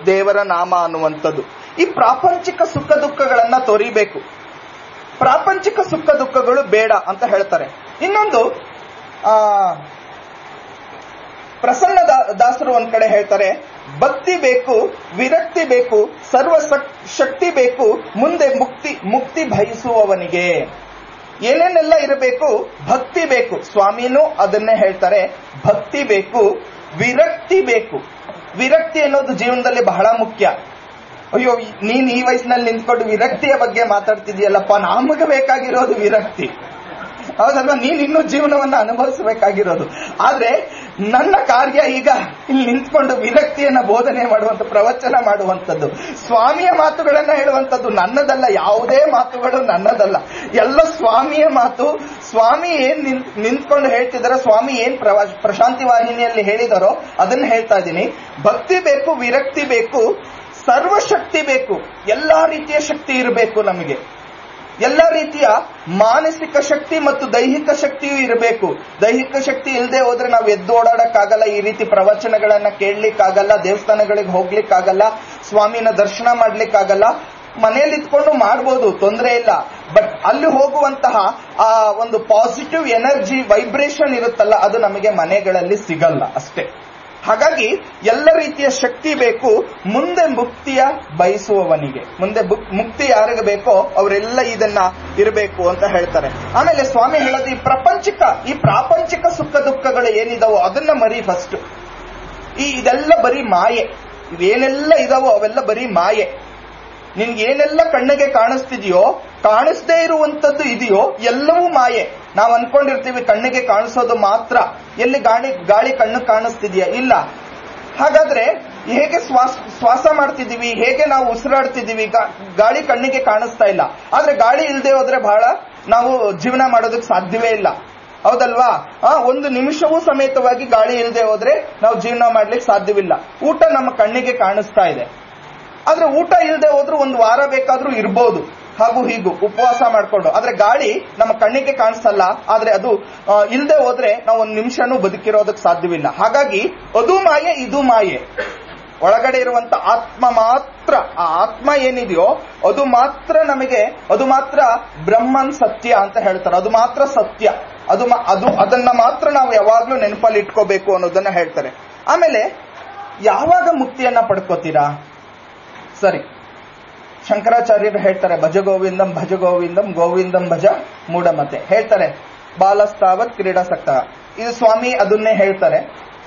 ದೇವರ ನಾಮ ಅನ್ನುವಂಥದ್ದು ಈ ಪ್ರಾಪಂಚಿಕ ಸುಖ ದುಃಖಗಳನ್ನ ತೊರಿಬೇಕು ಪ್ರಾಪಂಚಿಕ ಸುಖ ದುಃಖಗಳು ಬೇಡ ಅಂತ ಹೇಳ್ತಾರೆ ಇನ್ನೊಂದು ಆ ಪ್ರಸನ್ನ ದಾ- ದಾಸರು ಒಂದ್ ಕಡೆ ಹೇಳ್ತಾರೆ ಭಕ್ತಿ ಬೇಕು ವಿರಕ್ತಿ ಬೇಕು ಸರ್ವ ಸಕ್- ಶಕ್ತಿ ಬೇಕು ಮುಂದೆ ಮುಕ್ತಿ ಮುಕ್ತಿ ಬಯಸುವವನಿಗೆ ಏನೇನೆಲ್ಲ ಇರಬೇಕು ಭಕ್ತಿ ಬೇಕು ಸ್ವಾಮಿನೂ ಅದನ್ನೇ ಹೇಳ್ತಾರೆ ಭಕ್ತಿ ಬೇಕು ವಿರಕ್ತಿ ಬೇಕು ವಿರಕ್ತಿ ಅನ್ನೋದು ಜೀವನದಲ್ಲಿ ಬಹಳ ಮುಖ್ಯ ಅಯ್ಯೋ ನೀನ್ ಈ ವಯಸ್ಸಿನಲ್ಲಿ ನಿಂತ್ಕೊಂಡು ವಿರಕ್ತಿಯ ಬಗ್ಗೆ ಮಾತಾಡ್ತಿದ್ಯಲ್ಲಪ್ಪ ನಮಗೆ ಬೇಕಾಗಿರೋದು ವಿರಕ್ತಿ ಹೌದಲ್ವಾ ನೀನ್ ಇನ್ನೂ ಜೀವನವನ್ನ ಅನುಭವಿಸಬೇಕಾಗಿರೋದು ಆದ್ರೆ ನನ್ನ ಕಾರ್ಯ ಈಗ ಇಲ್ಲಿ ನಿಂತ್ಕೊಂಡು ವಿರಕ್ತಿಯನ್ನ ಬೋಧನೆ ಮಾಡುವಂತ ಪ್ರವಚನ ಮಾಡುವಂತದ್ದು ಸ್ವಾಮಿಯ ಮಾತುಗಳನ್ನ ಹೇಳುವಂತದ್ದು ನನ್ನದಲ್ಲ ಯಾವುದೇ ಮಾತುಗಳು ನನ್ನದಲ್ಲ ಎಲ್ಲ ಸ್ವಾಮಿಯ ಮಾತು ಸ್ವಾಮಿ ಏನ್ ನಿಂತ್- ನಿಂತ್ಕೊಂಡು ಹೇಳ್ತಿದಾರೋ ಸ್ವಾಮಿ ಏನ್ ಪ್ರವಾ- ಪ್ರಶಾಂತಿ ವಾಹಿನಿಯಲ್ಲಿ ಹೇಳಿದಾರೋ ಅದನ್ನ ಹೇಳ್ತಾ ಇದ್ದೀನಿ ಭಕ್ತಿ ಬೇಕು ವಿರಕ್ತಿ ಬೇಕು ಸರ್ವಶಕ್ತಿ ಬೇಕು ಎಲ್ಲಾ ರೀತಿಯ ಶಕ್ತಿ ಇರಬೇಕು ನಮಗೆ ಎಲ್ಲ ರೀತಿಯ ಮಾನಸಿಕ ಶಕ್ತಿ ಮತ್ತು ದೈಹಿಕ ಶಕ್ತಿಯೂ ಇರಬೇಕು ದೈಹಿಕ ಶಕ್ತಿ ಇಲ್ಲದೆ ಹೋದ್ರೆ ನಾವು ಎದ್ದು ಓಡಾಡಕ್ಕಾಗಲ್ಲ ಈ ರೀತಿ ಪ್ರವಚನಗಳನ್ನ ಕೇಳಲಿಕ್ಕಾಗಲ್ಲ ದೇವಸ್ಥಾನಗಳಿಗೆ ಹೋಗ್ಲಿಕ್ಕಾಗಲ್ಲ ಸ್ವಾಮಿನ ದರ್ಶನ ಮಾಡ್ಲಿಕ್ಕಾಗಲ್ಲ ಮನೆಯಲ್ಲಿ ಇದ್ಕೊಂಡು ಮಾಡ್ಬೋದು ತೊಂದರೆ ಇಲ್ಲ ಬಟ್ ಅಲ್ಲಿ ಹೋಗುವಂತಹ ಆ ಒಂದು ಪಾಸಿಟಿವ್ ಎನರ್ಜಿ ವೈಬ್ರೇಷನ್ ಇರುತ್ತಲ್ಲ ಅದು ನಮಗೆ ಮನೆಗಳಲ್ಲಿ ಸಿಗಲ್ಲ ಅಷ್ಟೇ ಹಾಗಾಗಿ ಎಲ್ಲ ರೀತಿಯ ಶಕ್ತಿ ಬೇಕು ಮುಂದೆ ಮುಕ್ತಿಯ ಬಯಸುವವನಿಗೆ ಮುಂದೆ ಬುಕ್- ಮುಕ್ತಿ ಯಾರಿಗೆ ಬೇಕೋ ಅವರೆಲ್ಲ ಇದನ್ನ ಇರಬೇಕು ಅಂತ ಹೇಳ್ತಾರೆ ಆಮೇಲೆ ಸ್ವಾಮಿ ಹೇಳೋದು ಈ ಪ್ರಪಂಚಿಕ ಈ ಪ್ರಾಪಂಚಿಕ ಸುಖ ದುಃಖಗಳು ಏನಿದಾವೋ ಅದನ್ನ ಮರಿ ಫಸ್ಟ್ ಈ ಇದೆಲ್ಲ ಬರೀ ಮಾಯೆ ಇವೇನೆಲ್ಲ ಇದಾವೋ ಅವೆಲ್ಲ ಬರೀ ಮಾಯೆ ನಿನ್ಗೆ ಏನೆಲ್ಲ ಕಣ್ಣಿಗೆ ಕಾಣಿಸ್ತಿದೆಯೋ ಕಾಣಿಸದೇ ಇರುವಂತದ್ದು ಇದೆಯೋ ಎಲ್ಲವೂ ಮಾಯೆ ನಾವು ಅನ್ಕೊಂಡಿರ್ತೀವಿ ಕಣ್ಣಿಗೆ ಕಾಣಿಸೋದು ಮಾತ್ರ ಎಲ್ಲಿ ಗಾಳಿ ಗಾಳಿ ಕಣ್ಣು ಕಾಣಿಸ್ತಿದ್ಯಾ ಇಲ್ಲ ಹಾಗಾದ್ರೆ ಹೇಗೆ ಶ್ವಾಸ ಶ್ವಾಸ ಮಾಡ್ತಿದೀವಿ ಹೇಗೆ ನಾವು ಉಸಿರಾಡ್ತಿದೀವಿ ಗಾ- ಗಾಳಿ ಕಣ್ಣಿಗೆ ಕಾಣಿಸ್ತಾ ಇಲ್ಲ ಆದ್ರೆ ಗಾಳಿ ಇಲ್ಲದೆ ಹೋದ್ರೆ ಬಹಳ ನಾವು ಜೀವನ ಮಾಡೋದಕ್ಕೆ ಸಾಧ್ಯವೇ ಇಲ್ಲ ಹೌದಲ್ವಾ ಆ ಒಂದು ನಿಮಿಷವೂ ಸಮೇತವಾಗಿ ಗಾಳಿ ಇಲ್ಲದೆ ಹೋದ್ರೆ ನಾವು ಜೀವನ ಮಾಡ್ಲಿಕ್ಕೆ ಸಾಧ್ಯವಿಲ್ಲ ಊಟ ನಮ್ಮ ಕಣ್ಣಿಗೆ ಕಾಣಿಸ್ತಾ ಇದೆ ಆದ್ರೆ ಊಟ ಇಲ್ಲದೆ ಹೋದ್ರೂ ಒಂದು ವಾರ ಬೇಕಾದ್ರೂ ಇರ್ಬೋದು ಹಾಗೂ ಹೀಗೂ ಉಪವಾಸ ಮಾಡ್ಕೊಂಡು ಆದ್ರೆ ಗಾಳಿ ನಮ್ಮ ಕಣ್ಣಿಗೆ ಕಾಣಿಸಲ್ಲ ಆದ್ರೆ ಅದು ಆ, ಇಲ್ದೆ ಹೋದ್ರೆ ನಾವು ಒಂದು ನಿಮಿಷನೂ ಬದುಕಿರೋದಕ್ಕೆ ಸಾಧ್ಯವಿಲ್ಲ ಹಾಗಾಗಿ ಅದು ಮಾಯೆ ಇದು ಮಾಯೆ ಒಳಗಡೆ ಇರುವಂತ ಆತ್ಮ ಮಾತ್ರ ಆ ಆತ್ಮ ಏನಿದೆಯೋ ಅದು ಮಾತ್ರ ನಮಗೆ ಅದು ಮಾತ್ರ ಬ್ರಹ್ಮನ್ ಸತ್ಯ ಅಂತ ಹೇಳ್ತಾರೆ ಅದು ಮಾತ್ರ ಸತ್ಯ ಅದು ಮಾ- ಅದು ಅದನ್ನ ಮಾತ್ರ ನಾವು ಯಾವಾಗ್ಲೂ ನೆನಪಲ್ಲಿ ಇಟ್ಕೋಬೇಕು ಅನ್ನೋದನ್ನ ಹೇಳ್ತಾರೆ ಆಮೇಲೆ ಯಾವಾಗ ಮುಕ್ತಿಯನ್ನ ಪಡ್ಕೋತೀರಾ ಸರಿ ಶಂಕರಾಚಾರ್ಯರು ಹೇಳ್ತಾರೆ ಭಜ ಗೋವಿಂದಂ ಭಜ ಗೋವಿಂದಂ ಗೋವಿಂದಂ ಭಜ ಮೂಢಮತೆ ಹೇಳ್ತಾರೆ ಬಾಲಸ್ತಾವತ್ ಕ್ರೀಡಾಸಕ್ತ ಇದು ಸ್ವಾಮಿ ಅದನ್ನೇ ಹೇಳ್ತಾರೆ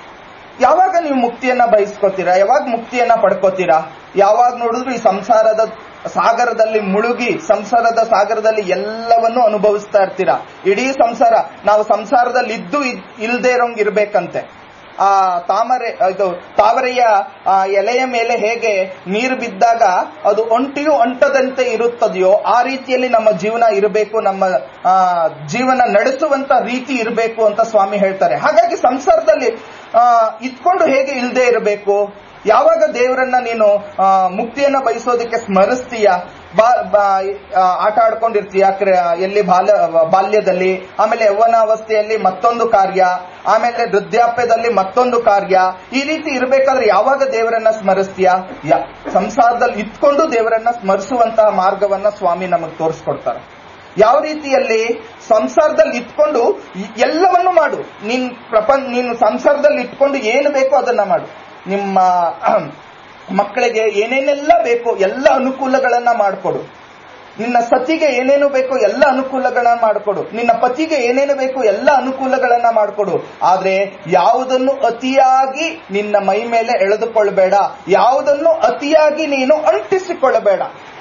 ಯಾವಾಗ ನೀವು ಮುಕ್ತಿಯನ್ನ ಬಯಸ್ಕೋತೀರಾ ಯಾವಾಗ ಮುಕ್ತಿಯನ್ನ ಪಡ್ಕೋತೀರಾ ಯಾವಾಗ ನೋಡಿದ್ರು ಈ ಸಂಸಾರದ ಸಾಗರದಲ್ಲಿ ಮುಳುಗಿ ಸಂಸಾರದ ಸಾಗರದಲ್ಲಿ ಎಲ್ಲವನ್ನೂ ಅನುಭವಿಸ್ತಾ ಇರ್ತೀರಾ ಇಡೀ ಸಂಸಾರ ನಾವು ಸಂಸಾರದಲ್ಲಿ ಇದ್ದು ಇದ್- ಇಲ್ದೇ ಇರೋಂಗ್ ಇರ್ಬೇಕಂತೆ ಆ ತಾಮರೆ ಇದು ತಾವರೆಯ ಆ ಎಲೆಯ ಮೇಲೆ ಹೇಗೆ ನೀರು ಬಿದ್ದಾಗ ಅದು ಒಂಟಿಯೂ ಅಂಟದಂತೆ ಇರುತ್ತದೆಯೋ ಆ ರೀತಿಯಲ್ಲಿ ನಮ್ಮ ಜೀವನ ಇರಬೇಕು ನಮ್ಮ ಆ ಜೀವನ ನಡೆಸುವಂತ ರೀತಿ ಇರಬೇಕು ಅಂತ ಸ್ವಾಮಿ ಹೇಳ್ತಾರೆ ಹಾಗಾಗಿ ಸಂಸಾರದಲ್ಲಿ ಆ ಇದ್ಕೊಂಡು ಹೇಗೆ ಇಲ್ದೇ ಇರಬೇಕು ಯಾವಾಗ ದೇವರನ್ನ ನೀನು ಆ, ಮುಕ್ತಿಯನ್ನ ಬಯಸೋದಕ್ಕೆ ಸ್ಮರಿಸ್ತೀಯ ಬಾ ಬಾ- ಆ, ಆಟ ಆಡ್ಕೊಂಡಿರ್ತೀಯ ಕ್ರ- ಎಲ್ಲಿ ಬಾಲ್ಯ ಬಾಲ್ಯದಲ್ಲಿ ಆಮೇಲೆ ಯೌವನಾವಸ್ಥೆಯಲ್ಲಿ ಮತ್ತೊಂದು ಕಾರ್ಯ ಆಮೇಲೆ ವೃದ್ಧಾಪ್ಯದಲ್ಲಿ ಮತ್ತೊಂದು ಕಾರ್ಯ ಈ ರೀತಿ ಇರಬೇಕಾದ್ರೆ ಯಾವಾಗ ದೇವರನ್ನ ಸ್ಮರಿಸ್ತೀಯ ಯಾ- ಸಂಸಾರದಲ್ಲಿ ಇದ್ಕೊಂಡು ದೇವರನ್ನ ಸ್ಮರಿಸುವಂತಹ ಮಾರ್ಗವನ್ನ ಸ್ವಾಮಿ ನಮಗೆ ತೋರಿಸ್ಕೊಡ್ತಾರೆ ಯಾವ ರೀತಿಯಲ್ಲಿ ಸಂಸಾರದಲ್ಲಿ ಇಟ್ಕೊಂಡು ಎಲ್ಲವನ್ನು ಮಾಡು ನೀನ್ ಪ್ರಪಂಚ ನೀನು ಸಂಸಾರದಲ್ಲಿ ಇಟ್ಕೊಂಡು ಏನು ಬೇಕೋ ಅದನ್ನ ಮಾಡು ನಿಮ್ಮ ಅಹಂ, ಮಕ್ಕಳಿಗೆ ಏನೇನೆಲ್ಲ ಬೇಕೋ ಎಲ್ಲ ಅನುಕೂಲಗಳನ್ನ ಮಾಡಿಕೊಡು ನಿನ್ನ ಸತಿಗೆ ಏನೇನು ಬೇಕೋ ಎಲ್ಲ ಅನುಕೂಲಗಳನ್ನ ಮಾಡಿಕೊಡು ನಿನ್ನ ಪತಿಗೆ ಏನೇನು ಬೇಕೋ ಎಲ್ಲ ಅನುಕೂಲಗಳನ್ನ ಮಾಡಿಕೊಡು ಆದ್ರೆ ಯಾವುದನ್ನು ಅತಿಯಾಗಿ ನಿನ್ನ ಮೈ ಮೇಲೆ ಎಳೆದುಕೊಳ್ಬೇಡ ಯಾವುದನ್ನು ಅತಿಯಾಗಿ ನೀನು ಅಂಟಿಸಿಕೊಳ್ಳಬೇಡ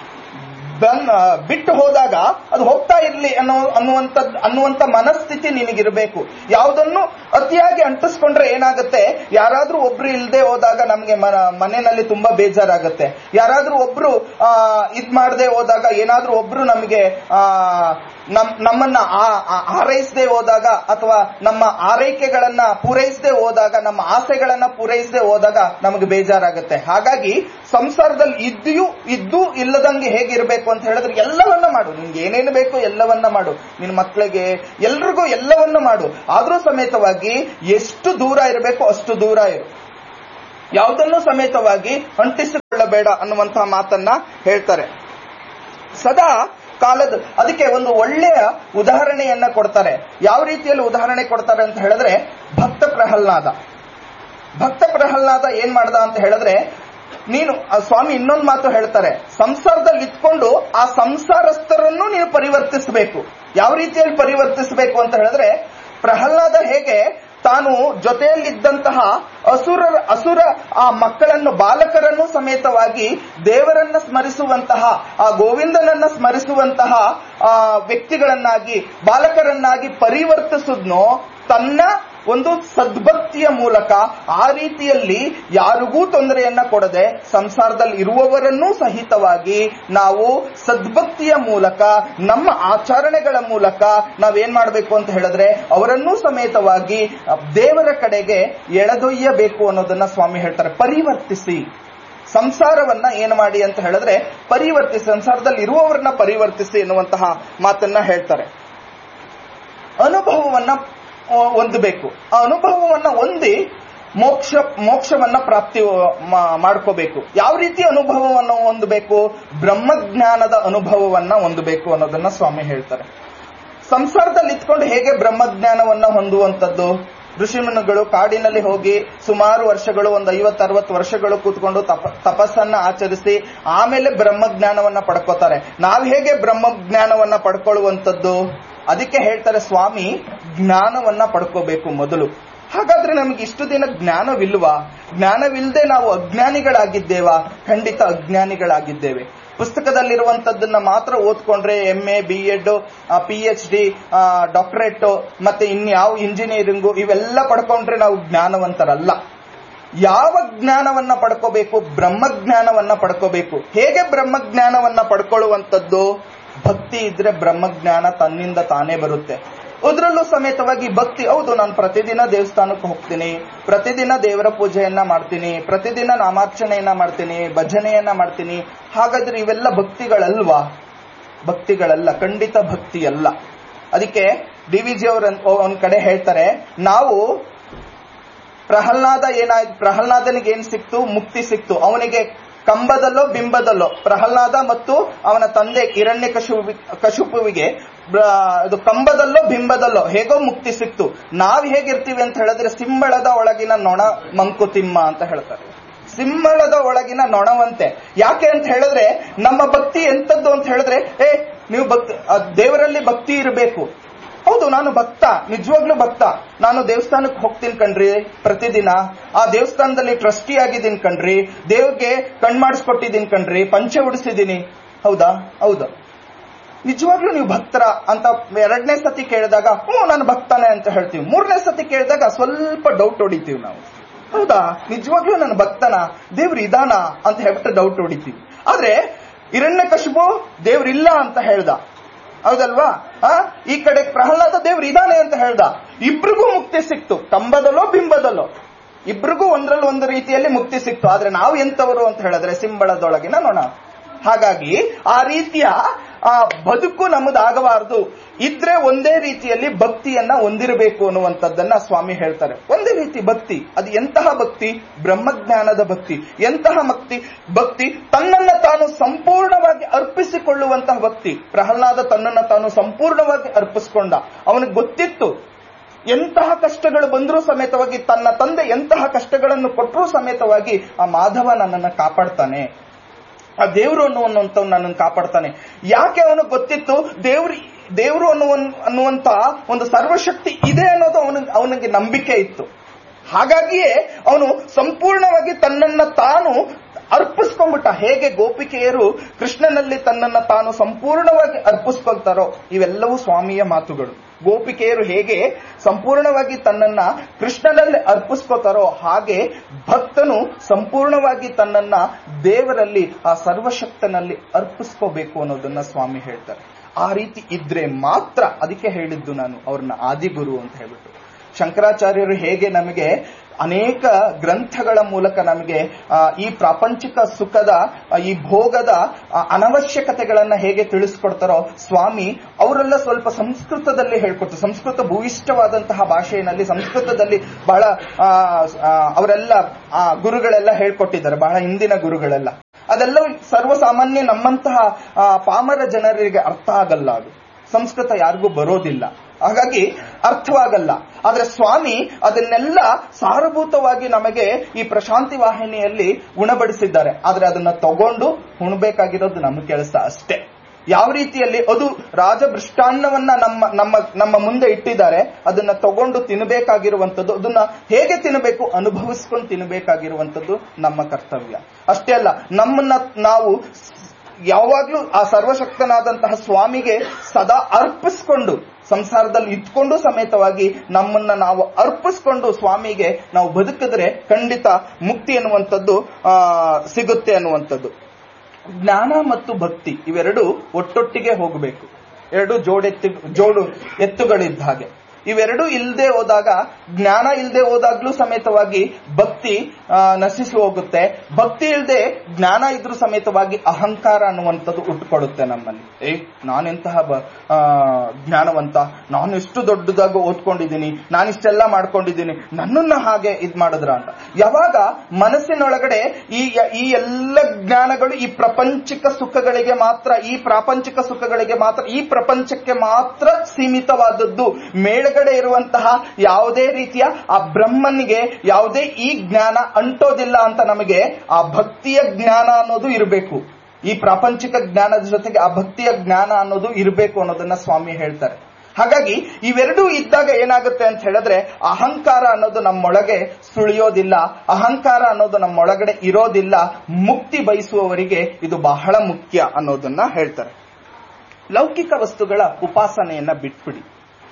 ಬನ್- ಆ, ಬಿಟ್ಟು ಹೋದಾಗ ಅದು ಹೋಗ್ತಾ ಇರ್ಲಿ ಅನ್ನೋ ಅನ್ನುವಂಥದ್ದು ಅನ್ನುವಂತ ಮನಸ್ಥಿತಿ ನಿನಗಿರಬೇಕು ಯಾವುದನ್ನು ಅತಿಯಾಗಿ ಅಂಟಿಸ್ಕೊಂಡ್ರೆ ಏನಾಗುತ್ತೆ ಯಾರಾದ್ರೂ ಒಬ್ರು ಇಲ್ಲದೆ ಹೋದಾಗ ನಮ್ಗೆ ಮ- ಮನೆಯಲ್ಲಿ ತುಂಬಾ ಬೇಜಾರಾಗುತ್ತೆ ಯಾರಾದ್ರೂ ಒಬ್ರು ಆ, ಇದ್ ಮಾಡದೆ ಹೋದಾಗ ಏನಾದ್ರೂ ಒಬ್ರು ನಮಗೆ ಆ ನಮ್ ನಮ್ಮನ್ನ ಆ- ಆ- ಹಾರೈಸದೆ ಹೋದಾಗ ಅಥವಾ ನಮ್ಮ ಆರೈಕೆಗಳನ್ನ ಪೂರೈಸದೆ ಹೋದಾಗ ನಮ್ಮ ಆಸೆಗಳನ್ನ ಪೂರೈಸದೆ ಹೋದಾಗ ನಮಗೆ ಬೇಜಾರಾಗುತ್ತೆ ಹಾಗಾಗಿ ಸಂಸಾರದಲ್ಲಿ ಇದ್ದೂ ಇದ್ದು ಇಲ್ಲದಂಗೆ ಹೇಗಿರ್ಬೇಕು ಅಂತ ಹೇಳಿದ್ರೆ ಎಲ್ಲವನ್ನ ಮಾಡು ನಿನ್ಗೆ ಏನೇನು ಬೇಕೋ ಎಲ್ಲವನ್ನ ಮಾಡು ನಿನ್ನ ಮಕ್ಕಳಿಗೆ ಎಲ್ರಿಗೂ ಎಲ್ಲವನ್ನ ಮಾಡು ಆದ್ರೂ ಸಮೇತವಾಗಿ ಎಷ್ಟು ದೂರ ಇರಬೇಕು ಅಷ್ಟು ದೂರ ಇರು ಯಾವುದನ್ನು ಸಮೇತವಾಗಿ ಅಂಟಿಸಿಕೊಳ್ಳ ಬೇಡ ಅನ್ನುವಂತಹ ಮಾತನ್ನ ಹೇಳ್ತಾರೆ ಸದಾ ಕಾಲದ ಅದಕ್ಕೆ ಒಂದು ಒಳ್ಳೆಯ ಉದಾಹರಣೆಯನ್ನ ಕೊಡ್ತಾರೆ ಯಾವ ರೀತಿಯಲ್ಲಿ ಉದಾಹರಣೆ ಕೊಡ್ತಾರೆ ಅಂತ ಹೇಳಿದ್ರೆ ಭಕ್ತ ಪ್ರಹ್ಲಾದ ಭಕ್ತ ಪ್ರಹ್ಲಾದ ಏನ್ ಮಾಡ್ದ ಅಂತ ಹೇಳಿದ್ರೆ ನೀನು ಆ ಸ್ವಾಮಿ ಇನ್ನೊಂದು ಮಾತು ಹೇಳ್ತಾರೆ ಸಂಸಾರದಲ್ಲಿ ಇಟ್ಕೊಂಡು ಆ ಸಂಸಾರಸ್ಥರನ್ನು ನೀನು ಪರಿವರ್ತಿಸಬೇಕು ಯಾವ ರೀತಿಯಲ್ಲಿ ಪರಿವರ್ತಿಸಬೇಕು ಅಂತ ಹೇಳಿದ್ರೆ ಪ್ರಹ್ಲಾದ ಹೇಗೆ ತಾನು ಜೊತೆಯಲ್ಲಿದ್ದಂತಹ ಅಸುರ ಅಸುರ ಆ ಮಕ್ಕಳನ್ನು ಬಾಲಕರನ್ನು ಸಮೇತವಾಗಿ ದೇವರನ್ನ ಸ್ಮರಿಸುವಂತಹ ಆ ಗೋವಿಂದನನ್ನ ಸ್ಮರಿಸುವಂತಹ ಆ ವ್ಯಕ್ತಿಗಳನ್ನಾಗಿ ಬಾಲಕರನ್ನಾಗಿ ಪರಿವರ್ತಿಸುದ್ನೋ ತನ್ನ ಒಂದು ಸದ್ಭಕ್ತಿಯ ಮೂಲಕ ಆ ರೀತಿಯಲ್ಲಿ ಯಾರಿಗೂ ತೊಂದರೆಯನ್ನ ಕೊಡದೆ ಸಂಸಾರದಲ್ಲಿ ಇರುವವರನ್ನೂ ಸಹಿತವಾಗಿ ನಾವು ಸದ್ಭಕ್ತಿಯ ಮೂಲಕ ನಮ್ಮ ಆಚರಣೆಗಳ ಮೂಲಕ ನಾವೇನ್ ಮಾಡಬೇಕು ಅಂತ ಹೇಳಿದ್ರೆ ಅವರನ್ನೂ ಸಮೇತವಾಗಿ ದೇವರ ಕಡೆಗೆ ಎಳೆದೊಯ್ಯಬೇಕು ಅನ್ನೋದನ್ನ ಸ್ವಾಮಿ ಹೇಳ್ತಾರೆ ಪರಿವರ್ತಿಸಿ ಸಂಸಾರವನ್ನ ಏನು ಮಾಡಿ ಅಂತ ಹೇಳಿದ್ರೆ ಪರಿವರ್ತಿಸಿ ಸಂಸಾರದಲ್ಲಿ ಇರುವವರನ್ನ ಪರಿವರ್ತಿಸಿ ಎನ್ನುವಂತಹ ಮಾತನ್ನ ಹೇಳ್ತಾರೆ ಅನುಭವವನ್ನ ಹೊಂದಬೇಕು ಆ ಅನುಭವವನ್ನ ಹೊಂದಿ ಮೋಕ್ಷ ಮೋಕ್ಷವನ್ನ ಪ್ರಾಪ್ತಿ ಮಾ- ಮಾಡ್ಕೋಬೇಕು ಯಾವ ರೀತಿ ಅನುಭವವನ್ನು ಹೊಂದಬೇಕು ಬ್ರಹ್ಮಜ್ಞಾನದ ಅನುಭವವನ್ನ ಹೊಂದಬೇಕು ಅನ್ನೋದನ್ನ ಸ್ವಾಮಿ ಹೇಳ್ತಾರೆ ಸಂಸಾರದಲ್ಲಿ ಇತ್ಕೊಂಡು ಹೇಗೆ ಬ್ರಹ್ಮಜ್ಞಾನವನ್ನ ಹೊಂದುವಂತದ್ದು ಋಷಿಮುನಿಗಳು ಕಾಡಿನಲ್ಲಿ ಹೋಗಿ ಸುಮಾರು ವರ್ಷಗಳು ಒಂದು ಐವತ್ತರವತ್ತು ವರ್ಷಗಳು ಕೂತ್ಕೊಂಡು ತಪ ತಪಸ್ಸನ್ನ ಆಚರಿಸಿ ಆಮೇಲೆ ಬ್ರಹ್ಮಜ್ಞಾನವನ್ನ ಪಡ್ಕೋತಾರೆ ನಾವ್ ಹೇಗೆ ಬ್ರಹ್ಮಜ್ಞಾನವನ್ನ ಪಡ್ಕೊಳ್ಳುವಂಥದ್ದು ಅದಕ್ಕೆ ಹೇಳ್ತಾರೆ ಸ್ವಾಮಿ ಜ್ಞಾನವನ್ನ ಪಡ್ಕೋಬೇಕು ಮೊದಲು ಹಾಗಾದ್ರೆ ನಮ್ಗೆ ಇಷ್ಟು ದಿನ ಜ್ಞಾನವಿಲ್ವಾ ಜ್ಞಾನವಿಲ್ಲದೆ ನಾವು ಅಜ್ಞಾನಿಗಳಾಗಿದ್ದೇವಾ ಖಂಡಿತ ಅಜ್ಞಾನಿಗಳಾಗಿದ್ದೇವೆ ಪುಸ್ತಕದಲ್ಲಿರುವಂತದ್ದನ್ನ ಮಾತ್ರ ಓದ್ಕೊಂಡ್ರೆ M A B Ed P H D doctorate ಮತ್ತೆ ಇನ್ಯಾವ ಇಂಜಿನಿಯರಿಂಗು ಇವೆಲ್ಲ ಪಡ್ಕೊಂಡ್ರೆ ನಾವು ಜ್ಞಾನವಂತರಲ್ಲ ಯಾವ ಜ್ಞಾನವನ್ನ ಪಡ್ಕೋಬೇಕು ಬ್ರಹ್ಮಜ್ಞಾನವನ್ನ ಪಡ್ಕೋಬೇಕು ಹೇಗೆ ಬ್ರಹ್ಮಜ್ಞಾನವನ್ನ ಪಡ್ಕೊಳ್ಳುವಂಥದ್ದು ಭಕ್ತಿ ಇದ್ರೆ ಬ್ರಹ್ಮಜ್ಞಾನ ತನ್ನಿಂದ ತಾನೇ ಬರುತ್ತೆ ಅದರಲ್ಲೂ ಸಮೇತವಾಗಿ ಭಕ್ತಿ ಹೌದು ನಾನು ಪ್ರತಿದಿನ ದೇವಸ್ಥಾನಕ್ಕೆ ಹೋಗ್ತೀನಿ ಪ್ರತಿದಿನ ದೇವರ ಪೂಜೆಯನ್ನ ಮಾಡ್ತೀನಿ ಪ್ರತಿದಿನ ನಾಮಾರ್ಚನೆಯನ್ನ ಮಾಡ್ತೀನಿ ಭಜನೆಯನ್ನ ಮಾಡ್ತೀನಿ ಹಾಗಾದ್ರೆ ಇವೆಲ್ಲ ಭಕ್ತಿಗಳಲ್ವಾ ಭಕ್ತಿಗಳಲ್ಲ ಖಂಡಿತ ಭಕ್ತಿ ಅಲ್ಲ ಅದಕ್ಕೆ ಡಿ ವಿ ಜಿ ಅವರು ಒಂದ್ ಕಡೆ ಹೇಳ್ತಾರೆ ನಾವು ಪ್ರಹ್ಲಾದ ಏನಾಯ್ತು ಪ್ರಹ್ಲಾದನಿಗೆ ಏನ್ ಸಿಕ್ತು ಮುಕ್ತಿ ಸಿಕ್ತು ಅವನಿಗೆ ಕಂಬದಲ್ಲೋ ಬಿಂಬದಲ್ಲೋ ಪ್ರಹ್ಲಾದ ಮತ್ತು ಅವನ ತಂದೆ ಕಿರಣ್ಯ ಕಶು ಕಶುಪುವಿಗೆ ಬ್ರ- ಇದು ಕಂಬದಲ್ಲೋ ಬಿಂಬದಲ್ಲೋ ಹೇಗೋ ಮುಕ್ತಿ ಸಿಕ್ತು ನಾವ್ ಹೇಗಿರ್ತೀವಿ ಅಂತ ಹೇಳಿದ್ರೆ ಸಿಂಬಳದ ಒಳಗಿನ ನೊಣ ಮಂಕುತಿಮ್ಮ ಅಂತ ಹೇಳ್ತಾರೆ ಸಿಂಹಳದ ಒಳಗಿನ ನೊಣವಂತೆ ಯಾಕೆ ಅಂತ ಹೇಳಿದ್ರೆ ನಮ್ಮ ಭಕ್ತಿ ಎಂತದ್ದು ಅಂತ ಹೇಳಿದ್ರೆ ಏ ನೀವು ಭಕ್ತಿ ಆ ದೇವರಲ್ಲಿ ಭಕ್ತಿ ಇರಬೇಕು ಹೌದು ನಾನು ಭಕ್ತ ನಿಜವಾಗ್ಲೂ ಭಕ್ತ ನಾನು ದೇವಸ್ಥಾನಕ್ಕೆ ಹೋಗ್ತೀನಿ ಕಣ್ರಿ ಪ್ರತಿದಿನ ಆ ದೇವಸ್ಥಾನದಲ್ಲಿ ಟ್ರಸ್ಟಿ ಆಗಿದ್ದೀನಿ ಕಣ್ರಿ ದೇವ್ರಿಗೆ ಕಣ್ಮಾಡಿಸ್ಕೊಟ್ಟಿದ್ದೀನಿ ಕಣ್ರಿ ಪಂಚೆ ಉಡಿಸಿದ್ದೀನಿ ಹೌದಾ ಹೌದಾ ನಿಜವಾಗ್ಲೂ ನೀವು ಭಕ್ತರ ಅಂತ ಎರಡನೇ ಸತಿ ಕೇಳಿದಾಗ ಹ್ಞೂ ನಾನು ಭಕ್ತನೇ ಅಂತ ಹೇಳ್ತೀವಿ ಮೂರನೇ ಸತಿ ಕೇಳಿದಾಗ ಸ್ವಲ್ಪ ಡೌಟ್ ಹೊಡಿತೀವಿ ನಾವು ಹೌದಾ ನಿಜವಾಗ್ಲೂ ನನ್ನ ಭಕ್ತನ ದೇವ್ರು ಇದಾನ ಅಂತ ಹೇಳ್ಬಿಟ್ಟು ಡೌಟ್ ಹೊಡಿತೀವಿ ಆದ್ರೆ ಹಿರಣ್ಯ ಕಶುಬು ದೇವ್ರಿಲ್ಲ ಅಂತ ಹೇಳ್ದ ಹೌದಲ್ವಾ ಆ ಈ ಕಡೆ ಪ್ರಹ್ಲಾದ ದೇವ್ರು ಇದಾನೆ ಅಂತ ಹೇಳ್ದ ಇಬ್ರಿಗೂ ಮುಕ್ತಿ ಸಿಕ್ತು ಕಂಬದಲ್ಲೋ ಬಿಂಬದಲ್ಲೋ ಇಬ್ರಿಗೂ ಒಂದ್ರಲ್ಲಿ ಒಂದು ರೀತಿಯಲ್ಲಿ ಮುಕ್ತಿ ಸಿಕ್ತು ಆದ್ರೆ ನಾವು ಎಂತವರು ಅಂತ ಹೇಳಿದ್ರೆ ಸಿಂಬಳದೊಳಗಿನ ನೊಣ ಹಾಗಾಗಿ ಆ ರೀತಿಯ ಆ ಬದುಕು ನಮ್ಮದಾಗಬಾರದು ಇದ್ರೆ ಒಂದೇ ರೀತಿಯಲ್ಲಿ ಭಕ್ತಿಯನ್ನ ಹೊಂದಿರಬೇಕು ಅನ್ನುವಂಥದ್ದನ್ನ ಸ್ವಾಮಿ ಹೇಳ್ತಾರೆ ಒಂದೇ ರೀತಿ ಭಕ್ತಿ ಅದು ಎಂತಹ ಭಕ್ತಿ ಬ್ರಹ್ಮಜ್ಞಾನದ ಭಕ್ತಿ ಎಂತಹ ಭಕ್ತಿ ಭಕ್ತಿ ತನ್ನನ್ನ ತಾನು ಸಂಪೂರ್ಣವಾಗಿ ಅರ್ಪಿಸಿಕೊಳ್ಳುವಂತಹ ಭಕ್ತಿ ಪ್ರಹ್ಲಾದ ತನ್ನನ್ನ ತಾನು ಸಂಪೂರ್ಣವಾಗಿ ಅರ್ಪಿಸಿಕೊಂಡ ಅವನಿಗೆ ಗೊತ್ತಿತ್ತು ಎಂತಹ ಕಷ್ಟಗಳು ಬಂದರೂ ಸಮೇತವಾಗಿ ತನ್ನ ತಂದೆ ಎಂತಹ ಕಷ್ಟಗಳನ್ನು ಕೊಟ್ಟರೂ ಸಮೇತವಾಗಿ ಆ ಮಾಧವ ನನ್ನನ್ನು ಕಾಪಾಡ್ತಾನೆ ಆ ದೇವರು ಅನ್ನುವಂತ ನನ್ನನ್ನು ಕಾಪಾಡ್ತಾನೆ ಯಾಕೆ ಅವನು ಗೊತ್ತಿತ್ತು ದೇವ್ರು ದೇವರು ಅನ್ನುವ ಅನ್ನುವಂತ ಒಂದು ಸರ್ವಶಕ್ತಿ ಇದೆ ಅನ್ನೋದು ಅವನಿಗೆ ಅವನಿಗೆ ನಂಬಿಕೆ ಇತ್ತು ಹಾಗಾಗಿಯೇ ಅವನು ಸಂಪೂರ್ಣವಾಗಿ ತನ್ನನ್ನ ತಾನು ಅರ್ಪಿಸ್ಕೊಂಡ್ಬಿಟ್ಟ ಹೇಗೆ ಗೋಪಿಕೆಯರು ಕೃಷ್ಣನಲ್ಲಿ ತನ್ನನ್ನ ತಾನು ಸಂಪೂರ್ಣವಾಗಿ ಅರ್ಪಿಸ್ಕೊಳ್ತಾರೋ ಇವೆಲ್ಲವೂ ಸ್ವಾಮಿಯ ಮಾತುಗಳು ಗೋಪಿಕೆಯರು ಹೇಗೆ ಸಂಪೂರ್ಣವಾಗಿ ತನ್ನನ್ನ ಕೃಷ್ಣನಲ್ಲಿ ಅರ್ಪಿಸ್ಕೋತಾರೋ ಹಾಗೆ ಭಕ್ತನು ಸಂಪೂರ್ಣವಾಗಿ ತನ್ನನ್ನ ದೇವರಲ್ಲಿ ಆ ಸರ್ವಶಕ್ತನಲ್ಲಿ ಅರ್ಪಿಸ್ಕೋಬೇಕು ಅನ್ನೋದನ್ನ ಸ್ವಾಮಿ ಹೇಳ್ತಾರೆ ಆ ರೀತಿ ಇದ್ರೆ ಮಾತ್ರ ಅದಕ್ಕೆ ಹೇಳಿದ್ದು ನಾನು ಅವ್ರನ್ನ ಆದಿಗುರು ಅಂತ ಹೇಳ್ಬಿಟ್ಟು ಶಂಕರಾಚಾರ್ಯರು ಹೇಗೆ ನಮಗೆ ಅನೇಕ ಗ್ರಂಥಗಳ ಮೂಲಕ ನಮಗೆ ಆ, ಈ ಪ್ರಾಪಂಚಿಕ ಸುಖದ ಆ, ಈ ಭೋಗದ ಆ, ಅನವಶ್ಯಕತೆಗಳನ್ನ ಹೇಗೆ ತಿಳಿಸ್ಕೊಡ್ತಾರೋ ಸ್ವಾಮಿ ಅವರೆಲ್ಲ ಸ್ವಲ್ಪ ಸಂಸ್ಕೃತದಲ್ಲಿ ಹೇಳ್ಕೊಡ್ತಾರೆ ಸಂಸ್ಕೃತ ಭೂಯಿಷ್ಠವಾದಂತಹ ಭಾಷೆಯಲ್ಲಿ ಸಂಸ್ಕೃತದಲ್ಲಿ ಬಹಳ ಆ, ಆ, ಅವರೆಲ್ಲ ಆ, ಗುರುಗಳೆಲ್ಲ ಹೇಳ್ಕೊಟ್ಟಿದ್ದಾರೆ ಬಹಳ ಹಿಂದಿನ ಗುರುಗಳೆಲ್ಲ ಅದೆಲ್ಲ ಸರ್ವಸಾಮಾನ್ಯ ನಮ್ಮಂತಹ ಆ, ಪಾಮರ ಜನರಿಗೆ ಅರ್ಥ ಆಗಲ್ಲ ಅದು ಸಂಸ್ಕೃತ ಯಾರಿಗೂ ಬರೋದಿಲ್ಲ ಹಾಗಾಗಿ ಅರ್ಥವಾಗಲ್ಲ ಆದ್ರೆ ಸ್ವಾಮಿ ಅದನ್ನೆಲ್ಲ ಸಾರಭೂತವಾಗಿ ನಮಗೆ ಈ ಪ್ರಶಾಂತಿ ವಾಹಿನಿಯಲ್ಲಿ ಉಣಬಡಿಸಿದ್ದಾರೆ ಆದ್ರೆ ಅದನ್ನ ತಗೊಂಡು ಉಣ್ಬೇಕಾಗಿರೋದು ನಮ್ಮ ಕೆಲಸ ಅಷ್ಟೇ ಯಾವ ರೀತಿಯಲ್ಲಿ ಅದು ರಾಜಭೃಷ್ಟಾನ್ನವನ್ನ ನಮ್ಮ ನಮ್ಮ ನಮ್ಮ ಮುಂದೆ ಇಟ್ಟಿದ್ದಾರೆ ಅದನ್ನ ತಗೊಂಡು ತಿನ್ನಬೇಕಾಗಿರುವಂತದ್ದು ಅದನ್ನ ಹೇಗೆ ತಿನ್ನಬೇಕು ಅನುಭವಿಸ್ಕೊಂಡು ತಿನ್ನಬೇಕಾಗಿರುವಂತದ್ದು ನಮ್ಮ ಕರ್ತವ್ಯ ಅಷ್ಟೇ ಅಲ್ಲ ನಮ್ಮನ್ನ ನಾವು ಯಾವಾಗ್ಲೂ ಆ ಸರ್ವಶಕ್ತನಾದಂತಹ ಸ್ವಾಮಿಗೆ ಸದಾ ಅರ್ಪಿಸ್ಕೊಂಡು ಸಂಸಾರದಲ್ಲಿ ಇಟ್ಕೊಂಡು ಸಮೇತವಾಗಿ ನಮ್ಮನ್ನ ನಾವು ಅರ್ಪಿಸ್ಕೊಂಡು ಸ್ವಾಮಿಗೆ ನಾವು ಬದುಕಿದ್ರೆ ಖಂಡಿತ ಮುಕ್ತಿ ಅನ್ನುವಂಥದ್ದು ಆ, ಸಿಗುತ್ತೆ ಅನ್ನುವಂಥದ್ದು ಜ್ಞಾನ ಮತ್ತು ಭಕ್ತಿ ಇವೆರಡು ಒಟ್ಟೊಟ್ಟಿಗೆ ಹೋಗಬೇಕು ಎರಡು ಜೋಡೆತ್ತು ಜೋಡು ಎತ್ತುಗಳಿದ್ದ ಹಾಗೆ ಇವೆರಡೂ ಇಲ್ಲದೆ ಹೋದಾಗ ಜ್ಞಾನ ಇಲ್ಲದೆ ಹೋದಾಗ್ಲೂ ಸಮೇತವಾಗಿ ಭಕ್ತಿ ಆ, ನಶಿಸಿ ಹೋಗುತ್ತೆ ಭಕ್ತಿ ಇಲ್ಲದೆ ಜ್ಞಾನ ಇದ್ರೂ ಸಮೇತವಾಗಿ ಅಹಂಕಾರ ಅನ್ನುವಂಥದ್ದು ಉಟ್ಕೊಡುತ್ತೆ ನಮ್ಮಲ್ಲಿ ಏ ನಾನೆಂತಹ ಬ- ಆ, ಜ್ಞಾನವಂತ ನಾನು ಎಷ್ಟು ದೊಡ್ಡದಾಗಿ ಓದ್ಕೊಂಡಿದ್ದೀನಿ ನಾನಿಷ್ಟೆಲ್ಲ ಮಾಡ್ಕೊಂಡಿದ್ದೀನಿ ನನ್ನನ್ನ ಹಾಗೆ ಇದ್ ಮಾಡಿದ್ರ ಅಂತ ಯಾವಾಗ ಮನಸ್ಸಿನೊಳಗಡೆ ಈ ಈ ಎಲ್ಲ ಜ್ಞಾನಗಳು ಈ ಪ್ರಪಂಚಿಕ ಸುಖಗಳಿಗೆ ಮಾತ್ರ ಈ ಪ್ರಾಪಂಚಿಕ ಸುಖಗಳಿಗೆ ಮಾತ್ರ ಈ ಪ್ರಪಂಚಕ್ಕೆ ಮಾತ್ರ ಸೀಮಿತವಾದದ್ದು ಮೇಳಗಡೆ ಇರುವಂತಹ ಯಾವುದೇ ರೀತಿಯ ಆ ಬ್ರಹ್ಮನಿಗೆ ಯಾವುದೇ ಈ ಜ್ಞಾನ ಅಂಟೋದಿಲ್ಲ ಅಂತ ನಮಗೆ ಆ ಭಕ್ತಿಯ ಜ್ಞಾನ ಅನ್ನೋದು ಇರಬೇಕು ಈ ಪ್ರಾಪಂಚಿಕ ಜ್ಞಾನದ ಜೊತೆಗೆ ಆ ಭಕ್ತಿಯ ಜ್ಞಾನ ಅನ್ನೋದು ಇರಬೇಕು ಅನ್ನೋದನ್ನ ಸ್ವಾಮಿ ಹೇಳ್ತಾರೆ ಹಾಗಾಗಿ ಇವೆರಡೂ ಇದ್ದಾಗ ಏನಾಗುತ್ತೆ ಅಂತ ಹೇಳಿದ್ರೆ ಅಹಂಕಾರ ಅನ್ನೋದು ನಮ್ಮೊಳಗೆ ಸುಳಿಯೋದಿಲ್ಲ ಅಹಂಕಾರ ಅನ್ನೋದು ನಮ್ಮೊಳಗಡೆ ಇರೋದಿಲ್ಲ ಮುಕ್ತಿ ಬಯಸುವವರಿಗೆ ಇದು ಬಹಳ ಮುಖ್ಯ ಅನ್ನೋದನ್ನ ಹೇಳ್ತಾರೆ ಲೌಕಿಕ ವಸ್ತುಗಳ ಉಪಾಸನೆಯನ್ನ ಬಿಟ್ಬಿಡಿ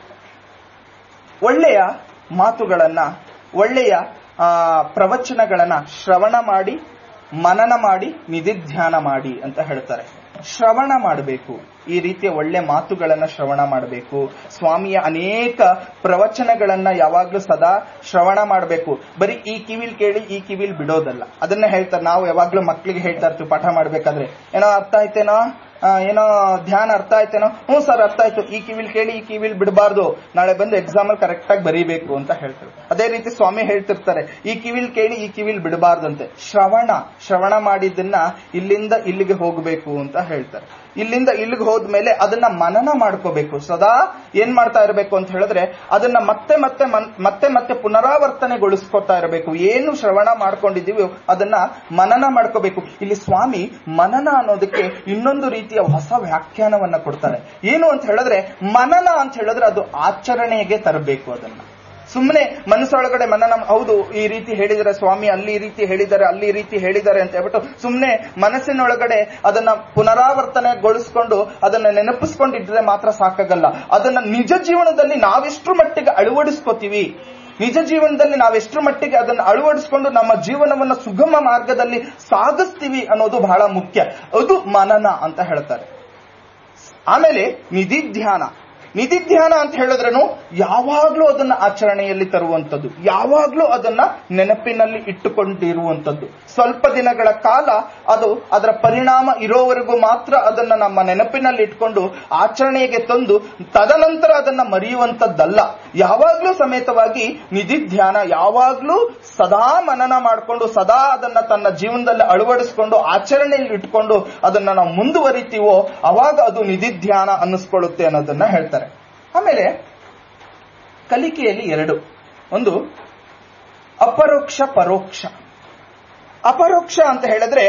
ಒಳ್ಳೆಯ ಮಾತುಗಳನ್ನ ಒಳ್ಳೆಯ ಆ, ಪ್ರವಚನಗಳನ್ನ ಶ್ರವಣ ಮಾಡಿ ಮನನ ಮಾಡಿ ನಿಧಿಧ್ಯಾನ ಮಾಡಿ ಅಂತ ಹೇಳ್ತಾರೆ ಶ್ರವಣ ಮಾಡಬೇಕು ಈ ರೀತಿಯ ಒಳ್ಳೆ ಮಾತುಗಳನ್ನ ಶ್ರವಣ ಮಾಡಬೇಕು ಸ್ವಾಮಿಯ ಅನೇಕ ಪ್ರವಚನಗಳನ್ನ ಯಾವಾಗ್ಲೂ ಸದಾ ಶ್ರವಣ ಮಾಡಬೇಕು ಬರೀ ಈ ಕಿವಿಲ್ ಕೇಳಿ ಈ ಕಿವಿಲ್ ಬಿಡೋದಲ್ಲ ಅದನ್ನ ಹೇಳ್ತಾರೆ ನಾವು ಯಾವಾಗ್ಲೂ ಮಕ್ಕಳಿಗೆ ಹೇಳ್ತಾ ಇರ್ತೀವಿ ಪಾಠ ಮಾಡ್ಬೇಕಾದ್ರೆ ಏನೋ ಅರ್ಥ ಆಯ್ತೇನೋ ಆ, ಏನೋ ಧ್ಯಾನ ಅರ್ಥ ಆಯ್ತೇನೋ ಹ್ಞೂ ಸರ್ ಅರ್ಥ ಆಯ್ತು ಈ ಕಿವಿಲ್ ಕೇಳಿ ಈ ಕಿವಿಲ್ ಬಿಡಬಾರ್ದು ನಾಳೆ ಬಂದು ಎಕ್ಸಾಮ್ ಅಲ್ಲಿ ಕರೆಕ್ಟ್ ಆಗಿ ಬರೀಬೇಕು ಅಂತ ಹೇಳ್ತಾರೆ ಅದೇ ರೀತಿ ಸ್ವಾಮಿ ಹೇಳ್ತಿರ್ತಾರೆ ಈ ಕಿವಿಲ್ ಕೇಳಿ ಈ ಕಿವಿಲ್ ಬಿಡಬಾರ್ದಂತೆ ಶ್ರವಣ ಶ್ರವಣ ಮಾಡಿದ್ದನ್ನ ಇಲ್ಲಿಂದ ಇಲ್ಲಿಗೆ ಹೋಗಬೇಕು ಅಂತ ಹೇಳ್ತಾರೆ ಇಲ್ಲಿಂದ ಇಲ್ಲಿಗೆ ಹೋದ್ಮೇಲೆ ಅದನ್ನ ಮನನ ಮಾಡ್ಕೋಬೇಕು ಸದಾ ಏನ್ ಮಾಡ್ತಾ ಇರಬೇಕು ಅಂತ ಹೇಳಿದ್ರೆ ಅದನ್ನ ಮತ್ತೆ ಮತ್ತೆ ಮನ್- ಮತ್ತೆ ಮತ್ತೆ ಪುನರಾವರ್ತನೆಗೊಳಿಸ್ಕೊತಾ ಇರಬೇಕು ಏನು ಶ್ರವಣ ಮಾಡ್ಕೊಂಡಿದೀವಿ ಅದನ್ನ ಮನನ ಮಾಡ್ಕೋಬೇಕು ಇಲ್ಲಿ ಸ್ವಾಮಿ ಮನನ ಅನ್ನೋದಕ್ಕೆ ಇನ್ನೊಂದು ರೀತಿಯ ಹೊಸ ವ್ಯಾಖ್ಯಾನವನ್ನ ಕೊಡ್ತಾರೆ ಏನು ಅಂತ ಹೇಳಿದ್ರೆ ಮನನ ಅಂತ ಹೇಳಿದ್ರೆ ಅದು ಆಚರಣೆಗೆ ತರಬೇಕು ಅದನ್ನ ಸುಮ್ಮನೆ ಮನಸ್ಸೊಳಗಡೆ ಮನನ ಹೌದು ಈ ರೀತಿ ಹೇಳಿದರೆ ಸ್ವಾಮಿ ಅಲ್ಲಿ ಈ ರೀತಿ ಹೇಳಿದ್ದಾರೆ ಅಲ್ಲಿ ಈ ರೀತಿ ಹೇಳಿದ್ದಾರೆ ಅಂತ ಹೇಳ್ಬಿಟ್ಟು ಸುಮ್ಮನೆ ಮನಸ್ಸಿನೊಳಗಡೆ ಅದನ್ನ ಪುನರಾವರ್ತನೆಗೊಳಿಸ್ಕೊಂಡು ಅದನ್ನ ನೆನಪಿಸ್ಕೊಂಡಿದ್ರೆ ಮಾತ್ರ ಸಾಕಾಗಲ್ಲ ಅದನ್ನ ನಿಜ ಜೀವನದಲ್ಲಿ ನಾವೆಷ್ಟು ಮಟ್ಟಿಗೆ ಅಳವಡಿಸ್ಕೋತೀವಿ ನಿಜ ಜೀವನದಲ್ಲಿ ನಾವೆಷ್ಟು ಮಟ್ಟಿಗೆ ಅದನ್ನು ಅಳವಡಿಸಿಕೊಂಡು ನಮ್ಮ ಜೀವನವನ್ನ ಸುಗಮ ಮಾರ್ಗದಲ್ಲಿ ಸಾಗಿಸ್ತೀವಿ ಅನ್ನೋದು ಬಹಳ ಮುಖ್ಯ ಅದು ಮನನ ಅಂತ ಹೇಳ್ತಾರೆ ಆಮೇಲೆ ನಿಧಿಧ್ಯಾನ ನಿಧಿಧ್ಯಾನ ಅಂತ ಹೇಳಿದ್ರೇನು ಯಾವಾಗ್ಲೂ ಅದನ್ನ ಆಚರಣೆಯಲ್ಲಿ ತರುವಂತದ್ದು ಯಾವಾಗ್ಲೂ ಅದನ್ನ ನೆನಪಿನಲ್ಲಿ ಇಟ್ಟುಕೊಂಡಿರುವಂತದ್ದು ಸ್ವಲ್ಪ ದಿನಗಳ ಕಾಲ ಅದು ಅದರ ಪರಿಣಾಮ ಇರೋವರೆಗೂ ಮಾತ್ರ ಅದನ್ನ ನಮ್ಮ ನೆನಪಿನಲ್ಲಿ ಇಟ್ಕೊಂಡು ಆಚರಣೆಗೆ ತಂದು ತದನಂತರ ಅದನ್ನ ಮರೆಯುವಂತದ್ದಲ್ಲ ಯಾವಾಗ್ಲೂ ಸಮೇತವಾಗಿ ನಿಧಿಧ್ಯಾನ ಯಾವಾಗ್ಲೂ ಸದಾ ಮನನ ಮಾಡಿಕೊಂಡು ಸದಾ ಅದನ್ನ ತನ್ನ ಜೀವನದಲ್ಲಿ ಅಳವಡಿಸಿಕೊಂಡು ಆಚರಣೆಯಲ್ಲಿ ಇಟ್ಕೊಂಡು ಅದನ್ನ ನಾವು ಮುಂದುವರಿತೀವೋ ಅವಾಗ ಅದು ನಿಧಿಧ್ಯಾನ ಅನ್ನಿಸ್ಕೊಳ್ಳುತ್ತೆ ಅನ್ನೋದನ್ನ ಹೇಳ್ತಾರೆ ಆಮೇಲೆ ಕಲಿಕೆಯಲ್ಲಿ ಎರಡು ಒಂದು ಅಪರೋಕ್ಷ ಪರೋಕ್ಷ ಅಪರೋಕ್ಷ ಅಂತ ಹೇಳಿದ್ರೆ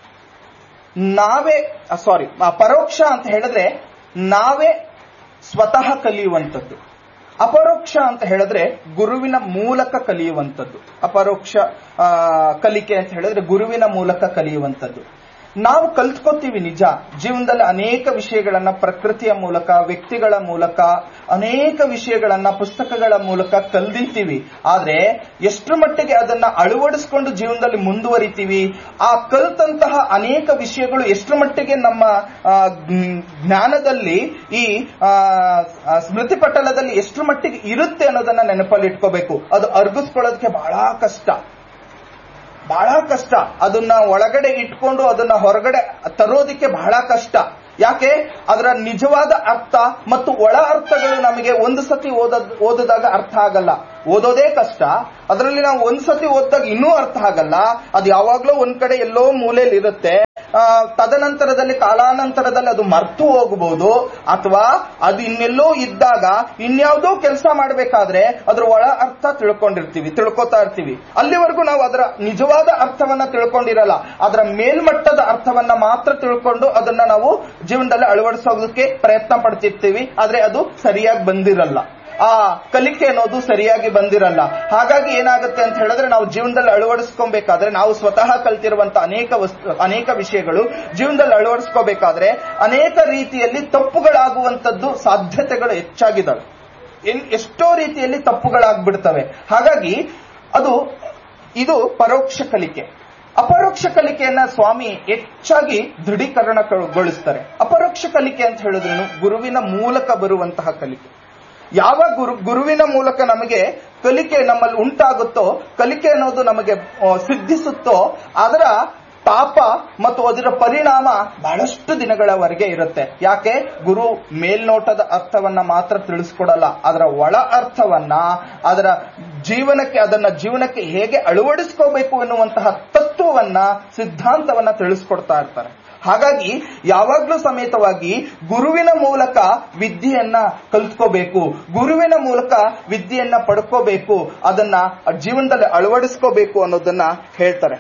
ನಾವೇ ಸಾರಿ ಪರೋಕ್ಷ ಅಂತ ಹೇಳಿದ್ರೆ ನಾವೇ ಸ್ವತಃ ಕಲಿಯುವಂಥದ್ದು ಅಪರೋಕ್ಷ ಅಂತ ಹೇಳಿದ್ರೆ ಗುರುವಿನ ಮೂಲಕ ಕಲಿಯುವಂಥದ್ದು ಅಪರೋಕ್ಷ ಆ, ಕಲಿಕೆ ಅಂತ ಹೇಳಿದ್ರೆ ಗುರುವಿನ ಮೂಲಕ ಕಲಿಯುವಂಥದ್ದು ನಾವು ಕಲ್ತ್ಕೋತೀವಿ ನಿಜ ಜೀವನದಲ್ಲಿ ಅನೇಕ ವಿಷಯಗಳನ್ನ ಪ್ರಕೃತಿಯ ಮೂಲಕ ವ್ಯಕ್ತಿಗಳ ಮೂಲಕ ಅನೇಕ ವಿಷಯಗಳನ್ನ ಪುಸ್ತಕಗಳ ಮೂಲಕ ಕಲ್ದಿರ್ತೀವಿ ಆದ್ರೆ ಎಷ್ಟರ ಮಟ್ಟಿಗೆ ಅದನ್ನ ಅಳವಡಿಸ್ಕೊಂಡು ಜೀವನದಲ್ಲಿ ಮುಂದುವರಿತೀವಿ ಆ ಕಲ್ತಂತಹ ಅನೇಕ ವಿಷಯಗಳು ಎಷ್ಟರ ಮಟ್ಟಿಗೆ ನಮ್ಮ ಆ, ಜ್ಞ- ಜ್ಞಾನದಲ್ಲಿ ಈ ಆ, ಆ, ಸ್ಮೃತಿ ಪಟಲದಲ್ಲಿ ಎಷ್ಟರ ಮಟ್ಟಿಗೆ ಇರುತ್ತೆ ಅನ್ನೋದನ್ನ ನೆನಪಲ್ಲಿ ಇಟ್ಕೋಬೇಕು ಅದು ಅರ್ಗಿಸ್ಕೊಳ್ಳೋದಕ್ಕೆ ಬಹಳ ಕಷ್ಟ ಬಹಳ ಕಷ್ಟ ಅದನ್ನ ಒಳಗಡೆ ಇಟ್ಕೊಂಡು ಅದನ್ನ ಹೊರಗಡೆ ತರೋದಿಕ್ಕೆ ಬಹಳ ಕಷ್ಟ ಯಾಕೆ ಅದರ ನಿಜವಾದ ಅರ್ಥ ಮತ್ತು ಒಳ ಅರ್ಥಗಳು ನಮಗೆ ಒಂದು ಸತಿ ಓದ ಓದಿದಾಗ ಅರ್ಥ ಆಗಲ್ಲ ಓದೋದೇ ಕಷ್ಟ ಅದರಲ್ಲಿ ನಾವು ಒಂದ್ ಸತಿ ಓದಿದಾಗ ಇನ್ನೂ ಅರ್ಥ ಆಗಲ್ಲ ಅದು ಯಾವಾಗ್ಲೋ ಒಂದ್ ಕಡೆ ಎಲ್ಲೋ ಮೂಲೆಯಲ್ಲಿ ಇರುತ್ತೆ ಆ, ತದನಂತರದಲ್ಲಿ ಕಾಲಾನಂತರದಲ್ಲಿ ಅದು ಮರ್ತು ಹೋಗಬಹುದು ಅಥವಾ ಅದು ಇನ್ನೆಲ್ಲೋ ಇದ್ದಾಗ ಇನ್ಯಾವುದೋ ಕೆಲಸ ಮಾಡಬೇಕಾದ್ರೆ ಅದ್ರ ಒಳ ಅರ್ಥ ತಿಳ್ಕೊಂಡಿರ್ತೀವಿ ತಿಳ್ಕೊತಾ ಇರ್ತೀವಿ ಅಲ್ಲಿವರೆಗೂ ನಾವು ಅದರ ನಿಜವಾದ ಅರ್ಥವನ್ನ ತಿಳ್ಕೊಂಡಿರಲ್ಲ ಅದರ ಮೇಲ್ಮಟ್ಟದ ಅರ್ಥವನ್ನ ಮಾತ್ರ ತಿಳ್ಕೊಂಡು ಅದನ್ನ ನಾವು ಜೀವನದಲ್ಲಿ ಅಳವಡಿಸೋದಕ್ಕೆ ಪ್ರಯತ್ನ ಪಡ್ತಿರ್ತೀವಿ ಆದ್ರೆ ಅದು ಸರಿಯಾಗಿ ಬಂದಿರಲ್ಲ ಆ ಕಲಿಕೆ ಅನ್ನೋದು ಸರಿಯಾಗಿ ಬಂದಿರಲ್ಲ ಹಾಗಾಗಿ ಏನಾಗುತ್ತೆ ಅಂತ ಹೇಳಿದ್ರೆ ನಾವು ಜೀವನದಲ್ಲಿ ಅಳವಡಿಸ್ಕೊಬೇಕಾದ್ರೆ ನಾವು ಸ್ವತಃ ಕಲ್ತಿರುವಂತ ಅನೇಕ ವಸ್ತು ಅನೇಕ ವಿಷಯಗಳು ಜೀವನದಲ್ಲಿ ಅಳವಡಿಸ್ಕೋಬೇಕಾದ್ರೆ ಅನೇಕ ರೀತಿಯಲ್ಲಿ ತಪ್ಪುಗಳಾಗುವಂತದ್ದು ಸಾಧ್ಯತೆಗಳು ಹೆಚ್ಚಾಗಿದ್ದಾವೆ ಎನ್- ಎಷ್ಟೋ ರೀತಿಯಲ್ಲಿ ತಪ್ಪುಗಳಾಗ್ಬಿಡ್ತವೆ ಹಾಗಾಗಿ ಅದು ಇದು ಪರೋಕ್ಷ ಕಲಿಕೆ ಅಪರೋಕ್ಷ ಕಲಿಕೆಯನ್ನ ಸ್ವಾಮಿ ಹೆಚ್ಚಾಗಿ ದೃಢೀಕರಣಗೊಳಿಸ್ತಾರೆ ಅಪರೋಕ್ಷ ಕಲಿಕೆ ಅಂತ ಹೇಳಿದ್ರು ಗುರುವಿನ ಮೂಲಕ ಬರುವಂತಹ ಕಲಿಕೆ ಯಾವ ಗುರು ಗುರುವಿನ ಮೂಲಕ ನಮಗೆ ಕಲಿಕೆ ನಮ್ಮಲ್ಲಿ ಉಂಟಾಗುತ್ತೋ ಕಲಿಕೆ ಅನ್ನೋದು ನಮಗೆ ಆ, ಸಿದ್ಧಿಸುತ್ತೋ ಅದರ ತಾಪ ಮತ್ತು ಅದರ ಪರಿಣಾಮ ಬಹಳಷ್ಟು ದಿನಗಳವರೆಗೆ ಇರುತ್ತೆ ಯಾಕೆ ಗುರು ಮೇಲ್ನೋಟದ ಅರ್ಥವನ್ನ ಮಾತ್ರ ತಿಳಿಸ್ಕೊಡಲ್ಲ ಅದರ ಒಳ ಅರ್ಥವನ್ನ ಅದರ ಜೀವನಕ್ಕೆ ಅದನ್ನ ಜೀವನಕ್ಕೆ ಹೇಗೆ ಅಳವಡಿಸ್ಕೋಬೇಕು ಎನ್ನುವಂತಹ ತತ್ವವನ್ನ ಸಿದ್ಧಾಂತವನ್ನ ತಿಳಿಸ್ಕೊಡ್ತಾ ಇರ್ತಾರೆ ಹಾಗಾಗಿ ಯಾವಾಗ್ಲೂ ಸಮೇತವಾಗಿ ಗುರುವಿನ ಮೂಲಕ ವಿದ್ಯೆಯನ್ನ ಕಲ್ತ್ಕೋಬೇಕು ಗುರುವಿನ ಮೂಲಕ ವಿದ್ಯೆಯನ್ನ ಪಡ್ಕೋಬೇಕು ಅದನ್ನ ಜೀವನದಲ್ಲಿ ಅಳವಡಿಸ್ಕೋಬೇಕು ಅನ್ನೋದನ್ನ ಹೇಳ್ತಾರೆ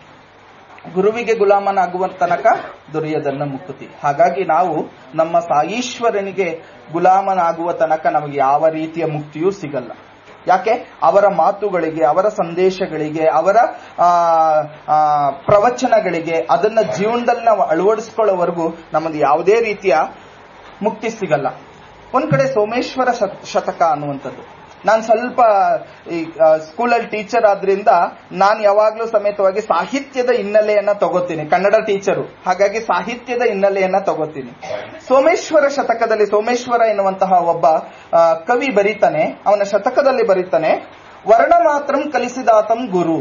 ಗುರುವಿಗೆ ಗುಲಾಮನಾಗುವ ತನಕ ದೊರೆಯದನ್ನ ಮುಕ್ಕುತಿ ಹಾಗಾಗಿ ನಾವು ನಮ್ಮ ಸಾಯೀಶ್ವರನಿಗೆ ಗುಲಾಮನಾಗುವ ತನಕ ನಮಗೆ ಯಾವ ರೀತಿಯ ಮುಕ್ತಿಯೂ ಸಿಗಲ್ಲ ಯಾಕೆ ಅವರ ಮಾತುಗಳಿಗೆ ಅವರ ಸಂದೇಶಗಳಿಗೆ ಅವರ ಆ, ಆ, ಪ್ರವಚನಗಳಿಗೆ ಅದನ್ನ ಜೀವನದಲ್ಲಿ ನಾವು ಅಳವಡಿಸ್ಕೊಳ್ಳೋವರೆಗೂ ನಮಗೆ ಯಾವುದೇ ರೀತಿಯ ಮುಕ್ತಿ ಸಿಗಲ್ಲ ಒಂದ್ ಕಡೆ ಸೋಮೇಶ್ವರ ಶತ- ಶತಕ ಅನ್ನುವಂಥದ್ದು ನಾನು ಸ್ವಲ್ಪ ಈ ಆ, ಸ್ಕೂಲಲ್ಲಿ ಟೀಚರ್ ಆದ್ರಿಂದ ನಾನು ಯಾವಾಗ್ಲೂ ಸಮೇತವಾಗಿ ಸಾಹಿತ್ಯದ ಹಿನ್ನೆಲೆಯನ್ನ ತಗೋತೀನಿ ಕನ್ನಡ ಟೀಚರು ಹಾಗಾಗಿ ಸಾಹಿತ್ಯದ ಹಿನ್ನೆಲೆಯನ್ನ ತಗೋತೀನಿ ಸೋಮೇಶ್ವರ ಶತಕದಲ್ಲಿ ಸೋಮೇಶ್ವರ ಎನ್ನುವಂತಹ ಒಬ್ಬ ಆ, ಕವಿ ಬರೀತಾನೆ ಅವನ ಶತಕದಲ್ಲಿ ಬರೀತಾನೆ ವರ್ಣ ಮಾತ್ರಂ ಕಲಿಸಿದಾತಂ ಗುರು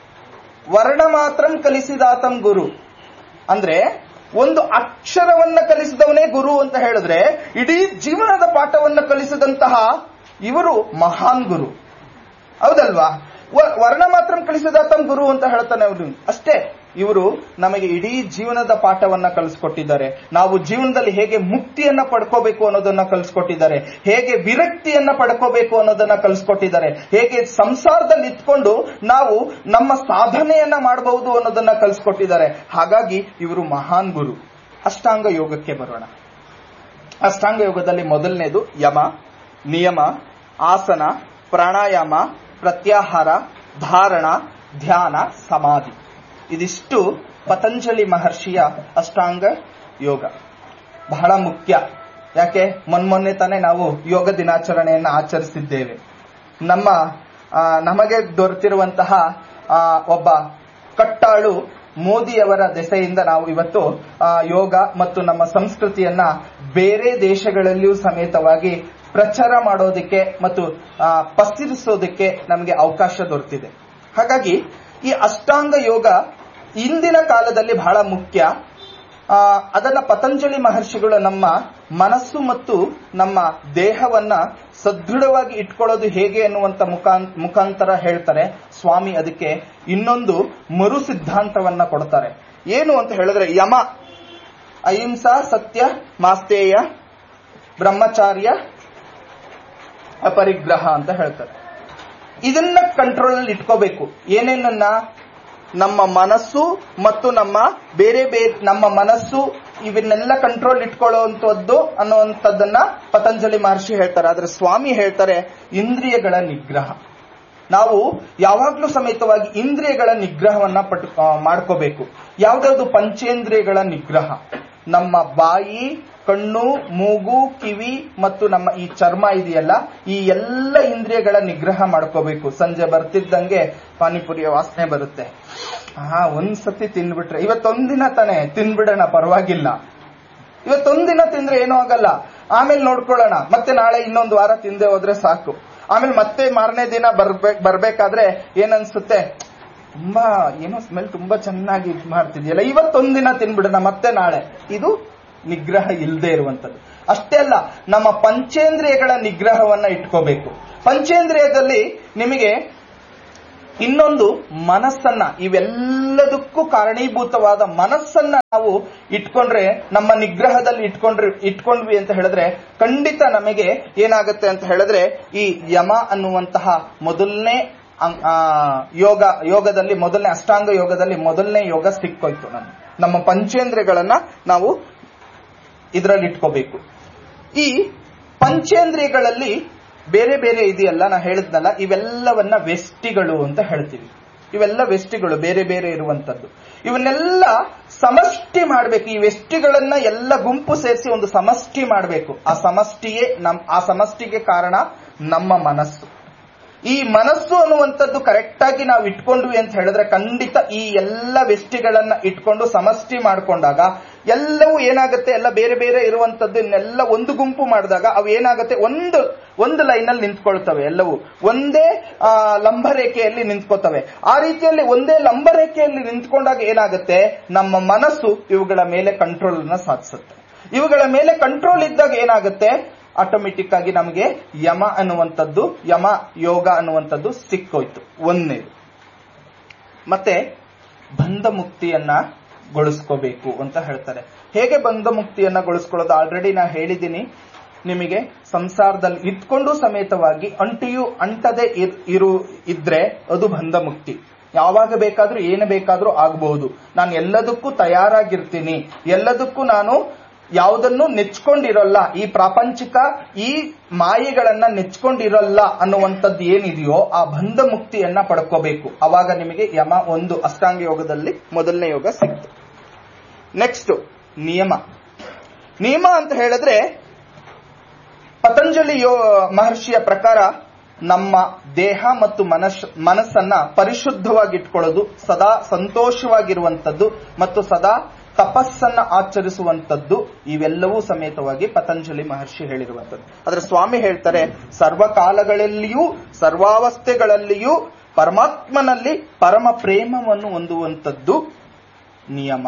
ವರ್ಣ ಮಾತ್ರಂ ಕಲಿಸಿದಾತಂ ಗುರು ಅಂದ್ರೆ ಒಂದು ಅಕ್ಷರವನ್ನ ಕಲಿಸಿದವನೇ ಗುರು ಅಂತ ಹೇಳಿದ್ರೆ ಇಡೀ ಜೀವನದ ಪಾಠವನ್ನ ಕಲಿಸಿದಂತಹ ಇವರು ಮಹಾನ್ ಗುರು ಹೌದಲ್ವಾ ವ- ವರ್ಣ ಮಾತ್ರ ಕಲಿಸಿದಾತಂ ಗುರು ಅಂತ ಹೇಳ್ತಾನೆ ಅವರು ಅಷ್ಟೇ ಇವರು ನಮಗೆ ಇಡೀ ಜೀವನದ ಪಾಠವನ್ನ ಕಲಿಸ್ಕೊಟ್ಟಿದ್ದಾರೆ ನಾವು ಜೀವನದಲ್ಲಿ ಹೇಗೆ ಮುಕ್ತಿಯನ್ನ ಪಡ್ಕೋಬೇಕು ಅನ್ನೋದನ್ನ ಕಲಿಸ್ಕೊಟ್ಟಿದ್ದಾರೆ ಹೇಗೆ ವಿರಕ್ತಿಯನ್ನ ಪಡ್ಕೋಬೇಕು ಅನ್ನೋದನ್ನ ಕಲಿಸ್ಕೊಟ್ಟಿದ್ದಾರೆ ಹೇಗೆ ಸಂಸಾರದಲ್ಲಿ ಇತ್ಕೊಂಡು ನಾವು ನಮ್ಮ ಸಾಧನೆಯನ್ನ ಮಾಡಬಹುದು ಅನ್ನೋದನ್ನ ಕಲಿಸ್ಕೊಟ್ಟಿದ್ದಾರೆ ಹಾಗಾಗಿ ಇವರು ಮಹಾನ್ ಗುರು ಅಷ್ಟಾಂಗ ಯೋಗಕ್ಕೆ ಬರೋಣ ಅಷ್ಟಾಂಗ ಯೋಗದಲ್ಲಿ ಮೊದಲನೇದು ಯಮ ನಿಯಮ ಆಸನ ಪ್ರಾಣಾಯಾಮ ಪ್ರತ್ಯಾಹಾರ ಧಾರಣ ಧ್ಯಾನ ಸಮಾಧಿ ಇದಿಷ್ಟು ಪತಂಜಲಿ ಮಹರ್ಷಿಯ ಅಷ್ಟಾಂಗ ಯೋಗ ಬಹಳ ಮುಖ್ಯ ಯಾಕೆ ಮೊನ್ಮೊನ್ನೆ ತಾನೇ ನಾವು ಯೋಗ ದಿನಾಚರಣೆಯನ್ನ ಆಚರಿಸಿದ್ದೇವೆ ನಮ್ಮ ಆ, ನಮಗೆ ದೊರೆತಿರುವಂತಹ ಆ, ಒಬ್ಬ ಕಟ್ಟಾಳು ಮೋದಿಯವರ ದೆಸೆಯಿಂದ ನಾವು ಇವತ್ತು ಆ, ಯೋಗ ಮತ್ತು ನಮ್ಮ ಸಂಸ್ಕೃತಿಯನ್ನ ಬೇರೆ ದೇಶಗಳಲ್ಲಿಯೂ ಸಮೇತವಾಗಿ ಪ್ರಚಾರ ಮಾಡೋದಕ್ಕೆ ಮತ್ತು ಆ, ಪಸರಿಸೋದಕ್ಕೆ ನಮಗೆ ಅವಕಾಶ ದೊರೆತಿದೆ ಹಾಗಾಗಿ ಈ ಅಷ್ಟಾಂಗ ಯೋಗ ಇಂದಿನ ಕಾಲದಲ್ಲಿ ಬಹಳ ಮುಖ್ಯ ಆ, ಅದನ್ನ ಪತಂಜಲಿ ಮಹರ್ಷಿಗಳು ನಮ್ಮ ಮನಸ್ಸು ಮತ್ತು ನಮ್ಮ ದೇಹವನ್ನ ಸದೃಢವಾಗಿ ಇಟ್ಕೊಳ್ಳೋದು ಹೇಗೆ ಎನ್ನುವಂತ ಮುಖಾಂ- ಮುಖಾಂತರ ಹೇಳ್ತಾರೆ ಸ್ವಾಮಿ ಅದಕ್ಕೆ ಇನ್ನೊಂದು ಮರು ಸಿದ್ಧಾಂತವನ್ನ ಕೊಡ್ತಾರೆ ಏನು ಅಂತ ಹೇಳಿದ್ರೆ ಯಮ ಅಹಿಂಸಾ ಸತ್ಯ ಮಾಸ್ತೇಯ ಬ್ರಹ್ಮಚಾರ್ಯ ಅಪರಿಗ್ರಹ ಅಂತ ಹೇಳ್ತಾರೆ ಇದನ್ನ ಕಂಟ್ರೋಲ್ ಅಲ್ಲಿ ಇಟ್ಕೋಬೇಕು ಏನೇನನ್ನ ನಮ್ಮ ಮನಸ್ಸು ಮತ್ತು ನಮ್ಮ ಬೇರೆ ಬೇರೆ ನಮ್ಮ ಮನಸ್ಸು ಇವನ್ನೆಲ್ಲ ಕಂಟ್ರೋಲ್ ಇಟ್ಕೊಳ್ಳುವಂತದ್ದು ಅನ್ನುವಂಥದ್ದನ್ನ ಪತಂಜಲಿ ಮಹರ್ಷಿ ಹೇಳ್ತಾರೆ ಆದ್ರೆ ಸ್ವಾಮಿ ಹೇಳ್ತಾರೆ ಇಂದ್ರಿಯಗಳ ನಿಗ್ರಹ ನಾವು ಯಾವಾಗ್ಲೂ ಸಮೇತವಾಗಿ ಇಂದ್ರಿಯಗಳ ನಿಗ್ರಹವನ್ನ ಪಟ್ ಆ, ಮಾಡ್ಕೋಬೇಕು ಯಾವ್ದಾವ್ದು ಪಂಚೇಂದ್ರಿಯಗಳ ನಿಗ್ರಹ ನಮ್ಮ ಬಾಯಿ ಕಣ್ಣು ಮೂಗು ಕಿವಿ ಮತ್ತು ನಮ್ಮ ಈ ಚರ್ಮ ಇದೆಯಲ್ಲ ಈ ಎಲ್ಲ ಇಂದ್ರಿಯಗಳ ನಿಗ್ರಹ ಮಾಡ್ಕೋಬೇಕು ಸಂಜೆ ಬರ್ತಿದ್ದಂಗೆ ಪಾನಿಪುರಿಯ ವಾಸನೆ ಬರುತ್ತೆ ಹಾ ಒಂದ್ಸತಿ ತಿನ್ಬಿಟ್ರೆ ಇವತ್ತೊಂದಿನ ತಾನೆ ತಿನ್ಬಿಡೋಣ ಪರವಾಗಿಲ್ಲ ಇವತ್ತೊಂದಿನ ತಿಂದ್ರೆ ಏನೂ ಆಗಲ್ಲ ಆಮೇಲೆ ನೋಡ್ಕೊಳ್ಳೋಣ ಮತ್ತೆ ನಾಳೆ ಇನ್ನೊಂದು ವಾರ ತಿಂದೆ ಹೋದ್ರೆ ಸಾಕು ಆಮೇಲೆ ಮತ್ತೆ ಮಾರನೇ ದಿನ ಬರ್ಬೇಕು ಬರ್ಬೇಕಾದ್ರೆ ಏನನ್ಸುತ್ತೆ ತುಂಬಾ ಏನೋ ಸ್ಮೆಲ್ ತುಂಬಾ ಚೆನ್ನಾಗಿ ಇದ್ ಮಾಡ್ತಿದ್ಯಲ್ಲ ಇವತ್ತೊಂದಿನ ತಿನ್ಬಿಡೋಣ ಮತ್ತೆ ನಾಳೆ ಇದು ನಿಗ್ರಹ ಇಲ್ಲದೆ ಇರುವಂತದ್ದು ಅಷ್ಟೇ ಅಲ್ಲ ನಮ್ಮ ಪಂಚೇಂದ್ರಿಯಗಳ ನಿಗ್ರಹವನ್ನ ಇಟ್ಕೋಬೇಕು ಪಂಚೇಂದ್ರಿಯದಲ್ಲಿ ನಿಮಗೆ ಇನ್ನೊಂದು ಮನಸ್ಸನ್ನ ಇವೆಲ್ಲದಕ್ಕೂ ಕಾರಣೀಭೂತವಾದ ಮನಸ್ಸನ್ನ ನಾವು ಇಟ್ಕೊಂಡ್ರೆ ನಮ್ಮ ನಿಗ್ರಹದಲ್ಲಿ ಇಟ್ಕೊಂಡ್ರೆ ಇಟ್ಕೊಂಡ್ವಿ ಅಂತ ಹೇಳಿದ್ರೆ ಖಂಡಿತ ನಮಗೆ ಏನಾಗುತ್ತೆ ಅಂತ ಹೇಳಿದ್ರೆ ಈ ಯಮ ಅನ್ನುವಂತಹ ಮೊದಲನೇ ಅಂ- ಆ, ಯೋಗ ಯೋಗದಲ್ಲಿ ಮೊದಲನೇ ಅಷ್ಟಾಂಗ ಯೋಗದಲ್ಲಿ ಮೊದಲನೇ ಯೋಗ ಸಿಕ್ಕೋಯ್ತು ನಮ್ಗೆ ನಮ್ಮ ಪಂಚೇಂದ್ರಿಯಗಳನ್ನ ನಾವು ಇದರಲ್ಲಿ ಇಟ್ಕೋಬೇಕು ಈ ಪಂಚೇಂದ್ರಿಯಗಳಲ್ಲಿ ಬೇರೆ ಬೇರೆ ಇದೆಯಲ್ಲ ನಾ ಹೇಳಿದ್ನಲ್ಲ ಇವೆಲ್ಲವನ್ನ ವೆಸ್ಟಿಗಳು ಅಂತ ಹೇಳ್ತೀವಿ ಇವೆಲ್ಲ ವೆಸ್ಟಿಗಳು ಬೇರೆ ಬೇರೆ ಇರುವಂತದ್ದು ಇವನ್ನೆಲ್ಲ ಸಮಷ್ಟಿ ಮಾಡಬೇಕು ಈ ವೆಸ್ಟಿಗಳನ್ನ ಎಲ್ಲ ಗುಂಪು ಸೇರಿಸಿ ಒಂದು ಸಮಷ್ಟಿ ಮಾಡಬೇಕು ಆ ಸಮಷ್ಟಿಯೇ ನಮ್ ಆ ಸಮಷ್ಟಿಗೆ ಕಾರಣ ನಮ್ಮ ಮನಸ್ಸು ಈ ಮನಸ್ಸು ಅನ್ನುವಂಥದ್ದು ಕರೆಕ್ಟ್ ಆಗಿ ನಾವು ಇಟ್ಕೊಂಡ್ವಿ ಅಂತ ಹೇಳಿದ್ರೆ ಖಂಡಿತ ಈ ಎಲ್ಲ ವ್ಯಷ್ಟಿಗಳನ್ನ ಇಟ್ಕೊಂಡು ಸಮಷ್ಟಿ ಮಾಡ್ಕೊಂಡಾಗ ಎಲ್ಲವೂ ಏನಾಗುತ್ತೆ ಎಲ್ಲ ಬೇರೆ ಬೇರೆ ಇರುವಂತದ್ದು ಇನ್ನೆಲ್ಲ ಒಂದು ಗುಂಪು ಮಾಡಿದಾಗ ಅವು ಏನಾಗುತ್ತೆ ಒಂದು ಒಂದು ಲೈನಲ್ಲಿ ನಿಂತ್ಕೊಳ್ತವೆ ಎಲ್ಲವೂ ಒಂದೇ ಆ, ಲಂಬರೇಖೆಯಲ್ಲಿ ನಿಂತ್ಕೋತವೆ ಆ ರೀತಿಯಲ್ಲಿ ಒಂದೇ ಲಂಬರೇಖೆಯಲ್ಲಿ ನಿಂತ್ಕೊಂಡಾಗ ಏನಾಗುತ್ತೆ ನಮ್ಮ ಮನಸ್ಸು ಇವುಗಳ ಮೇಲೆ ಕಂಟ್ರೋಲ್ ಅನ್ನ ಸಾಧಿಸುತ್ತೆ ಇವುಗಳ ಮೇಲೆ ಕಂಟ್ರೋಲ್ ಇದ್ದಾಗ ಏನಾಗುತ್ತೆ ಆಟೋಮೆಟಿಕ್ ಆಗಿ ನಮಗೆ ಯಮ ಅನ್ನುವಂಥದ್ದು ಯಮ ಯೋಗ ಅನ್ನುವಂಥದ್ದು ಸಿಕ್ಕೋಯ್ತು ಒಂದನೇದು ಮತ್ತೆ ಬಂಧ ಮುಕ್ತಿಯನ್ನ ಗೊಳಿಸ್ಕೋಬೇಕು ಅಂತ ಹೇಳ್ತಾರೆ ಹೇಗೆ ಬಂಧ ಮುಕ್ತಿಯನ್ನ ಗೊಳಿಸ್ಕೊಳ್ಳೋದು ಆಲ್ರೆಡಿ ನಾ ಹೇಳಿದ್ದೀನಿ ನಿಮಗೆ ಸಂಸಾರದಲ್ಲಿ ಇದ್ಕೊಂಡು ಸಮೇತವಾಗಿ ಅಂಟಿಯು ಅಂಟದೆ ಇರ್- ಇರು ಇದ್ರೆ ಅದು ಬಂಧ ಮುಕ್ತಿ ಯಾವಾಗ ಬೇಕಾದ್ರೂ ಏನು ಬೇಕಾದ್ರೂ ಆಗಬಹುದು ನಾನು ಎಲ್ಲದಕ್ಕೂ ತಯಾರಾಗಿರ್ತೀನಿ ಎಲ್ಲದಕ್ಕೂ ನಾನು ಯಾವುದನ್ನು ನೆಚ್ಕೊಂಡಿರಲ್ಲ ಈ ಪ್ರಾಪಂಚಿಕ ಈ ಮಾಯೆಗಳನ್ನ ನೆಚ್ಕೊಂಡಿರಲ್ಲ ಅನ್ನುವಂಥದ್ದು ಏನಿದೆಯೋ ಆ ಬಂಧ ಮುಕ್ತಿಯನ್ನ ಪಡ್ಕೋಬೇಕು ಅವಾಗ ನಿಮಗೆ ಯಮ ಒಂದು ಅಷ್ಟಾಂಗ ಯೋಗದಲ್ಲಿ ಮೊದಲನೇ ಯೋಗ ಸಿಕ್ತು ನೆಕ್ಸ್ಟ್ ನಿಯಮ ನಿಯಮ ಅಂತ ಹೇಳಿದ್ರೆ ಪತಂಜಲಿ ಯೋ ಮಹರ್ಷಿಯ ಪ್ರಕಾರ ನಮ್ಮ ದೇಹ ಮತ್ತು ಮನಸ್ ಮನಸ್ಸನ್ನ ಪರಿಶುದ್ಧವಾಗಿಟ್ಕೊಳ್ಳೋದು ಸದಾ ಸಂತೋಷವಾಗಿರುವಂತದ್ದು ಮತ್ತು ಸದಾ ತಪಸ್ಸನ್ನ ಆಚರಿಸುವಂತದ್ದು ಇವೆಲ್ಲವೂ ಸಮೇತವಾಗಿ ಪತಂಜಲಿ ಮಹರ್ಷಿ ಹೇಳಿರುವಂತದ್ದು ಆದ್ರೆ ಸ್ವಾಮಿ ಹೇಳ್ತಾರೆ ಸರ್ವಕಾಲಗಳಲ್ಲಿಯೂ ಸರ್ವಾವಸ್ಥೆಗಳಲ್ಲಿಯೂ ಪರಮಾತ್ಮನಲ್ಲಿ ಪರಮ ಪ್ರೇಮವನ್ನು ಹೊಂದುವಂತದ್ದು ನಿಯಮ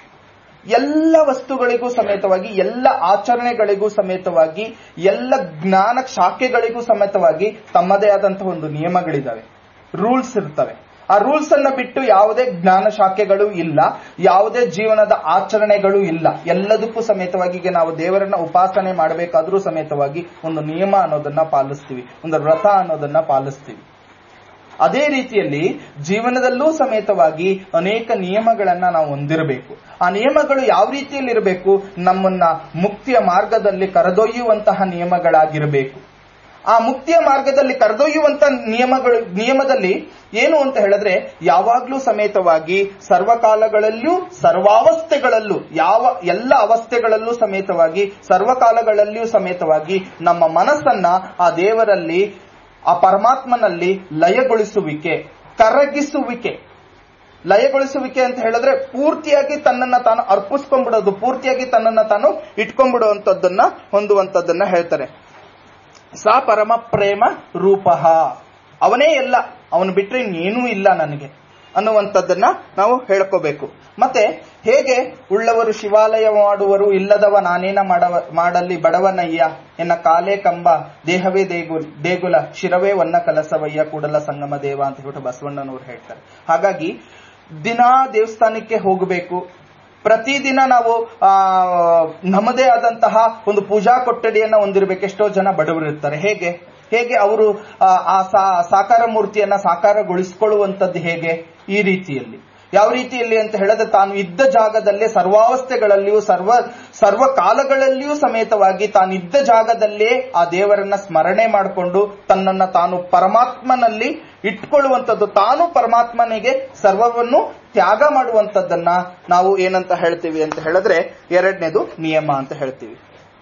ಎಲ್ಲ ವಸ್ತುಗಳಿಗೂ ಸಮೇತವಾಗಿ ಎಲ್ಲ ಆಚರಣೆಗಳಿಗೂ ಸಮೇತವಾಗಿ ಎಲ್ಲ ಜ್ಞಾನ ಶಾಖೆಗಳಿಗೂ ಸಮೇತವಾಗಿ ತಮ್ಮದೇ ಆದಂತಹ ಒಂದು ನಿಯಮಗಳಿದಾವೆ ರೂಲ್ಸ್ ಇರ್ತವೆ ಆ ರೂಲ್ಸ್ ಅನ್ನ ಬಿಟ್ಟು ಯಾವುದೇ ಜ್ಞಾನ ಶಾಖೆಗಳು ಇಲ್ಲ ಯಾವುದೇ ಜೀವನದ ಆಚರಣೆಗಳು ಇಲ್ಲ ಎಲ್ಲದಕ್ಕೂ ಸಮೇತವಾಗಿ ಈಗ ನಾವು ದೇವರನ್ನ ಉಪಾಸನೆ ಮಾಡಬೇಕಾದ್ರೂ ಸಮೇತವಾಗಿ ಒಂದು ನಿಯಮ ಅನ್ನೋದನ್ನ ಪಾಲಿಸ್ತೀವಿ ಒಂದು ವ್ರತ ಅನ್ನೋದನ್ನ ಪಾಲಿಸ್ತೀವಿ ಅದೇ ರೀತಿಯಲ್ಲಿ ಜೀವನದಲ್ಲೂ ಸಮೇತವಾಗಿ ಅನೇಕ ನಿಯಮಗಳನ್ನ ನಾವು ಹೊಂದಿರಬೇಕು ಆ ನಿಯಮಗಳು ಯಾವ ರೀತಿಯಲ್ಲಿ ಇರಬೇಕು ನಮ್ಮನ್ನ ಮುಕ್ತಿಯ ಮಾರ್ಗದಲ್ಲಿ ಕರೆದೊಯ್ಯುವಂತಹ ನಿಯಮಗಳಾಗಿರಬೇಕು ಆ ಮುಕ್ತಿಯ ಮಾರ್ಗದಲ್ಲಿ ಕರೆದೊಯ್ಯುವಂತ ನಿಯಮಗಳು ನಿಯಮದಲ್ಲಿ ಏನು ಅಂತ ಹೇಳಿದ್ರೆ ಯಾವಾಗ್ಲೂ ಸಮೇತವಾಗಿ ಸರ್ವಕಾಲಗಳಲ್ಲಿಯೂ ಸರ್ವಾವಸ್ಥೆಗಳಲ್ಲೂ ಯಾವ ಎಲ್ಲ ಅವಸ್ಥೆಗಳಲ್ಲೂ ಸಮೇತವಾಗಿ ಸರ್ವಕಾಲಗಳಲ್ಲಿಯೂ ಸಮೇತವಾಗಿ ನಮ್ಮ ಮನಸ್ಸನ್ನ ಆ ದೇವರಲ್ಲಿ ಆ ಪರಮಾತ್ಮನಲ್ಲಿ ಲಯಗೊಳಿಸುವಿಕೆ ಕರಗಿಸುವಿಕೆ ಲಯಗೊಳಿಸುವಿಕೆ ಅಂತ ಹೇಳಿದ್ರೆ ಪೂರ್ತಿಯಾಗಿ ತನ್ನನ್ನ ತಾನು ಅರ್ಪಿಸ್ಕೊಂಡ್ಬಿಡೋದು ಪೂರ್ತಿಯಾಗಿ ತನ್ನನ್ನ ತಾನು ಇಟ್ಕೊಂಡ್ಬಿಡುವಂತದ್ದನ್ನ ಹೊಂದುವಂತದ್ದನ್ನ ಹೇಳ್ತಾರೆ ಸಾ ಪರಮ ಪ್ರೇಮ ರೂಪಃ ಅವನೇ ಎಲ್ಲ ಅವನು ಬಿಟ್ರೆ ಇನ್ನೇನೂ ಇಲ್ಲ ನನಗೆ ಅನ್ನುವಂಥದ್ದನ್ನ ನಾವು ಹೇಳ್ಕೋಬೇಕು ಮತ್ತೆ ಹೇಗೆ ಉಳ್ಳವರು ಶಿವಾಲಯ ಮಾಡುವರು ಇಲ್ಲದವ ನಾನೇನ ಮಾಡವ ಮಾಡಲ್ಲಿ ಬಡವನಯ್ಯ ಎನ್ನ ಕಾಲೇ ಕಂಬ ದೇಹವೇ ದೇಗುಲ್ ದೇಗುಲ ಶಿರವೇ ವನ್ನ ಕಲಸವಯ್ಯ ಕೂಡಲ ಸಂಗಮ ದೇವ ಅಂತ ಹೇಳ್ಬಿಟ್ಟು ಬಸವಣ್ಣನವರು ಹೇಳ್ತಾರೆ ಹಾಗಾಗಿ ದಿನಾ ದೇವಸ್ಥಾನಕ್ಕೆ ಹೋಗಬೇಕು ಪ್ರತಿದಿನ ನಾವು ಆ ನಮ್ಮದೇ ಆದಂತಹ ಒಂದು ಪೂಜಾ ಕೊಠಡಿಯನ್ನ ಹೊಂದಿರಬೇಕು ಎಷ್ಟೋ ಜನ ಬಡವರು ಇರ್ತಾರೆ ಹೇಗೆ ಹೇಗೆ ಅವರು ಆ, ಆ ಸಾ- ಸಾಕಾರ ಮೂರ್ತಿಯನ್ನ ಸಾಕಾರಗೊಳಿಸಿಕೊಳ್ಳುವಂಥದ್ದು ಹೇಗೆ ಈ ರೀತಿಯಲ್ಲಿ ಯಾವ ರೀತಿಯಲ್ಲಿ ಅಂತ ಹೇಳಿದ್ರೆ ತಾನು ಇದ್ದ ಜಾಗದಲ್ಲೇ ಸರ್ವಾವಸ್ಥೆಗಳಲ್ಲಿಯೂ ಸರ್ವ ಸರ್ವ ಕಾಲಗಳಲ್ಲಿಯೂ ಸಮೇತವಾಗಿ ತಾನು ಇದ್ದ ಜಾಗದಲ್ಲೇ ಆ ದೇವರನ್ನ ಸ್ಮರಣೆ ಮಾಡಿಕೊಂಡು ತನ್ನನ್ನ ತಾನು ಪರಮಾತ್ಮನಲ್ಲಿ ಇಟ್ಕೊಳ್ಳುವಂಥದ್ದು ತಾನು ಪರಮಾತ್ಮನಿಗೆ ಸರ್ವವನ್ನು ತ್ಯಾಗ ಮಾಡುವಂಥದ್ದನ್ನ ನಾವು ಏನಂತ ಹೇಳ್ತೀವಿ ಅಂತ ಹೇಳಿದ್ರೆ ಎರಡನೇದು ನಿಯಮ ಅಂತ ಹೇಳ್ತೀವಿ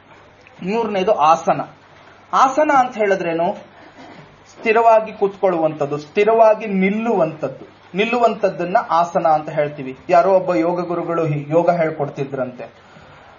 ಮೂರನೇದು ಆಸನ ಆಸನ ಅಂತ ಹೇಳಿದ್ರೇನು ಸ್ಥಿರವಾಗಿ ಕೂತ್ಕೊಳ್ಳುವಂಥದ್ದು ಸ್ಥಿರವಾಗಿ ನಿಲ್ಲುವಂಥದ್ದು ನಿಲ್ಲುವಂಥದ್ದನ್ನ ಆಸನ ಅಂತ ಹೇಳ್ತೀವಿ ಯಾರೋ ಒಬ್ಬ ಯೋಗ ಗುರುಗಳು ಹಿ- ಯೋಗ ಹೇಳ್ಕೊಡ್ತಿದ್ರಂತೆ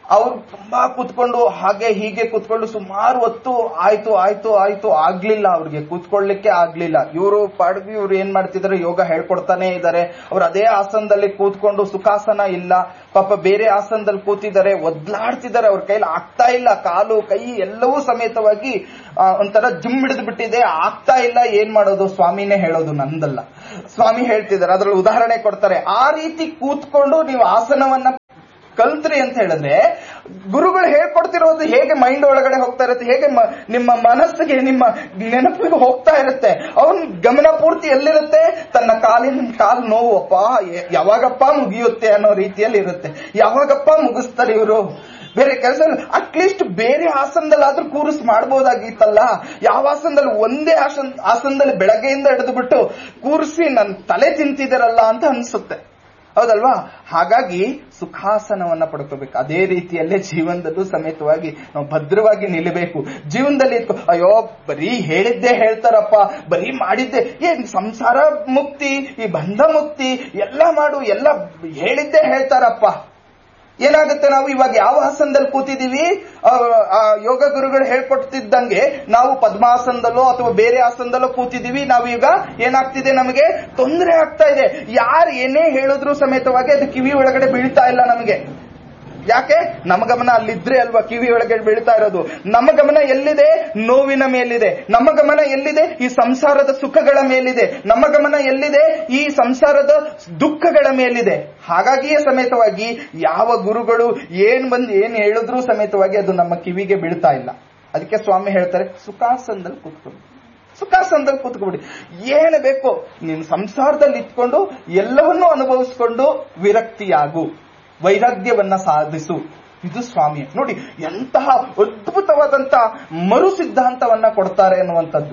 ಅವ್ರು ತುಂಬಾ ಕೂತ್ಕೊಂಡು ಹಾಗೆ ಹೀಗೆ ಕೂತ್ಕೊಂಡು ಸುಮಾರು ಹೊತ್ತು ಆಯ್ತು ಆಯ್ತು ಆಯ್ತು ಆಗ್ಲಿಲ್ಲ ಅವ್ರಿಗೆ ಕೂತ್ಕೊಳ್ಳಿಕ್ಕೆ ಆಗ್ಲಿಲ್ಲ ಇವರು ಪಾಡ್ಗಿ ಇವ್ರು ಏನ್ ಮಾಡ್ತಿದ್ದಾರೆ ಯೋಗ ಹೇಳ್ಕೊಡ್ತಾನೆ ಇದ್ದಾರೆ ಅವ್ರು ಅದೇ ಆಸನದಲ್ಲಿ ಕೂತ್ಕೊಂಡು ಸುಖಾಸನ ಇಲ್ಲ ಪಾಪ ಬೇರೆ ಆಸನದಲ್ಲಿ ಕೂತಿದ್ದಾರೆ ಒದ್ಲಾಡ್ತಿದ್ದಾರೆ ಅವ್ರ ಕೈಲಿ ಆಗ್ತಾ ಇಲ್ಲ ಕಾಲು ಕೈ ಎಲ್ಲವೂ ಸಮೇತವಾಗಿ ಆ, ಒಂಥರ ಜುಮ್ ಹಿಡಿದು ಬಿಟ್ಟಿದೆ ಆಗ್ತಾ ಇಲ್ಲ ಏನ್ ಮಾಡೋದು ಸ್ವಾಮಿನೇ ಹೇಳೋದು ನಂದಲ್ಲ ಸ್ವಾಮಿ ಹೇಳ್ತಿದ್ದಾರೆ ಅದ್ರಲ್ಲಿ ಉದಾಹರಣೆ ಕೊಡ್ತಾರೆ ಆ ರೀತಿ ಕೂತ್ಕೊಂಡು ನೀವು ಆಸನವನ್ನ ಕಲ್ತ್ರಿ ಅಂತ ಹೇಳಿದ್ರೆ ಗುರುಗಳು ಹೇಳ್ಕೊಡ್ತಿರೋದು ಹೇಗೆ ಮೈಂಡ್ ಒಳಗಡೆ ಹೋಗ್ತಾ ಇರುತ್ತೆ ಹೇಗೆ ಮ- ನಿಮ್ಮ ಮನಸ್ಸಿಗೆ ನಿಮ್ಮ ನೆನಪಿಗೆ ಹೋಗ್ತಾ ಇರುತ್ತೆ ಅವನ್ ಗಮನ ಪೂರ್ತಿ ಎಲ್ಲಿರುತ್ತೆ ತನ್ನ ಕಾಲಿನ ಕಾಲು ನೋವು ಅಪ್ಪ ಎ- ಯಾವಾಗಪ್ಪ ಮುಗಿಯುತ್ತೆ ಅನ್ನೋ ರೀತಿಯಲ್ಲಿ ಇರುತ್ತೆ ಯಾವಾಗಪ್ಪ ಮುಗಿಸ್ತಾರೆ ಇವರು ಬೇರೆ ಕೆಲಸ ಅಟ್ಲೀಸ್ಟ್ ಬೇರೆ ಆಸನದಲ್ಲಾದ್ರೂ ಕೂರಿಸ್ ಮಾಡ್ಬೋದಾಗಿತ್ತಲ್ಲ ಯಾವ ಆಸನದಲ್ಲಿ ಒಂದೇ ಆಸನ ಆಸನದಲ್ಲಿ ಬೆಳಗ್ಗೆಯಿಂದ ಹಿಡಿದು ಬಿಟ್ಟು ಕೂರಿಸಿ ನನ್ ತಲೆ ತಿಂತಿದಾರಲ್ಲ ಅಂತ ಅನ್ಸುತ್ತೆ ಹೌದಲ್ವಾ ಹಾಗಾಗಿ ಸುಖಾಸನವನ್ನ ಪಡ್ಕೋಬೇಕು ಅದೇ ರೀತಿಯಲ್ಲೇ ಜೀವನದಲ್ಲೂ ಸಮೇತವಾಗಿ ನಾವು ಭದ್ರವಾಗಿ ನಿಲ್ಲಬೇಕು ಜೀವನದಲ್ಲಿ ಇದ್ಕೊ ಅಯ್ಯೋ ಬರೀ ಹೇಳಿದ್ದೇ ಹೇಳ್ತಾರಪ್ಪ ಬರೀ ಮಾಡಿದ್ದೆ ಏನ್ ಸಂಸಾರ ಮುಕ್ತಿ ಈ ಬಂಧ ಮುಕ್ತಿ ಎಲ್ಲ ಮಾಡು ಎಲ್ಲ ಹೇಳಿದ್ದೇ ಹೇಳ್ತಾರಪ್ಪ ಏನಾಗುತ್ತೆ ನಾವು ಇವಾಗ ಯಾವ ಆಸನದಲ್ಲಿ ಕೂತಿದೀವಿ ಆ, ಆ ಯೋಗ ಗುರುಗಳು ಹೇಳ್ಕೊಡ್ತಿದ್ದಂಗೆ ನಾವು ಪದ್ಮಾಸನದಲ್ಲೋ ಅಥವಾ ಬೇರೆ ಆಸನದಲ್ಲೋ ಕೂತಿದೀವಿ ನಾವು ಈಗ ಏನಾಗ್ತಿದೆ ನಮಗೆ ತೊಂದರೆ ಆಗ್ತಾ ಇದೆ ಯಾರು ಏನೇ ಹೇಳಿದ್ರು ಸಮೇತವಾಗಿ ಅದು ಕಿವಿ ಒಳಗಡೆ ಬೀಳ್ತಾ ಇಲ್ಲ ನಮಗೆ ಯಾಕೆ ನಮ್ಮ ಗಮನ ಅಲ್ಲಿದ್ರೆ ಅಲ್ವಾ ಕಿವಿ ಒಳಗೆ ಬೀಳ್ತಾ ಇರೋದು ನಮ್ಮ ಗಮನ ಎಲ್ಲಿದೆ ನೋವಿನ ಮೇಲಿದೆ ನಮ್ಮ ಗಮನ ಎಲ್ಲಿದೆ ಈ ಸಂಸಾರದ ಸುಖಗಳ ಮೇಲಿದೆ ನಮ್ಮ ಗಮನ ಎಲ್ಲಿದೆ ಈ ಸಂಸಾರದ ದುಃಖಗಳ ಮೇಲಿದೆ ಹಾಗಾಗಿಯೇ ಸಮೇತವಾಗಿ ಯಾವ ಗುರುಗಳು ಏನ್ ಬಂದು ಏನ್ ಹೇಳಿದ್ರೂ ಸಮೇತವಾಗಿ ಅದು ನಮ್ಮ ಕಿವಿಗೆ ಬೀಳ್ತಾ ಇಲ್ಲ ಅದಕ್ಕೆ ಸ್ವಾಮಿ ಹೇಳ್ತಾರೆ ಸುಖಾಸನದಲ್ಲಿ ಕೂತ್ಕೊಂಡು ಸುಖಾಸನದಲ್ಲಿ ಕೂತ್ಕೊಬಿಡಿ ಏನು ಬೇಕೋ ನೀನು ಸಂಸಾರದಲ್ಲಿ ಇಟ್ಕೊಂಡು ಎಲ್ಲವನ್ನೂ ಅನುಭವಿಸ್ಕೊಂಡು ವಿರಕ್ತಿಯಾಗು ವೈರಾಗ್ಯವನ್ನ ಸಾಧಿಸು ಇದು ಸ್ವಾಮಿ ನೋಡಿ ಎಂತಹ ಅದ್ಭುತವಾದಂತ ಮರು ಸಿದ್ಧಾಂತವನ್ನ ಕೊಡ್ತಾರೆ ಅನ್ನುವಂಥದ್ದು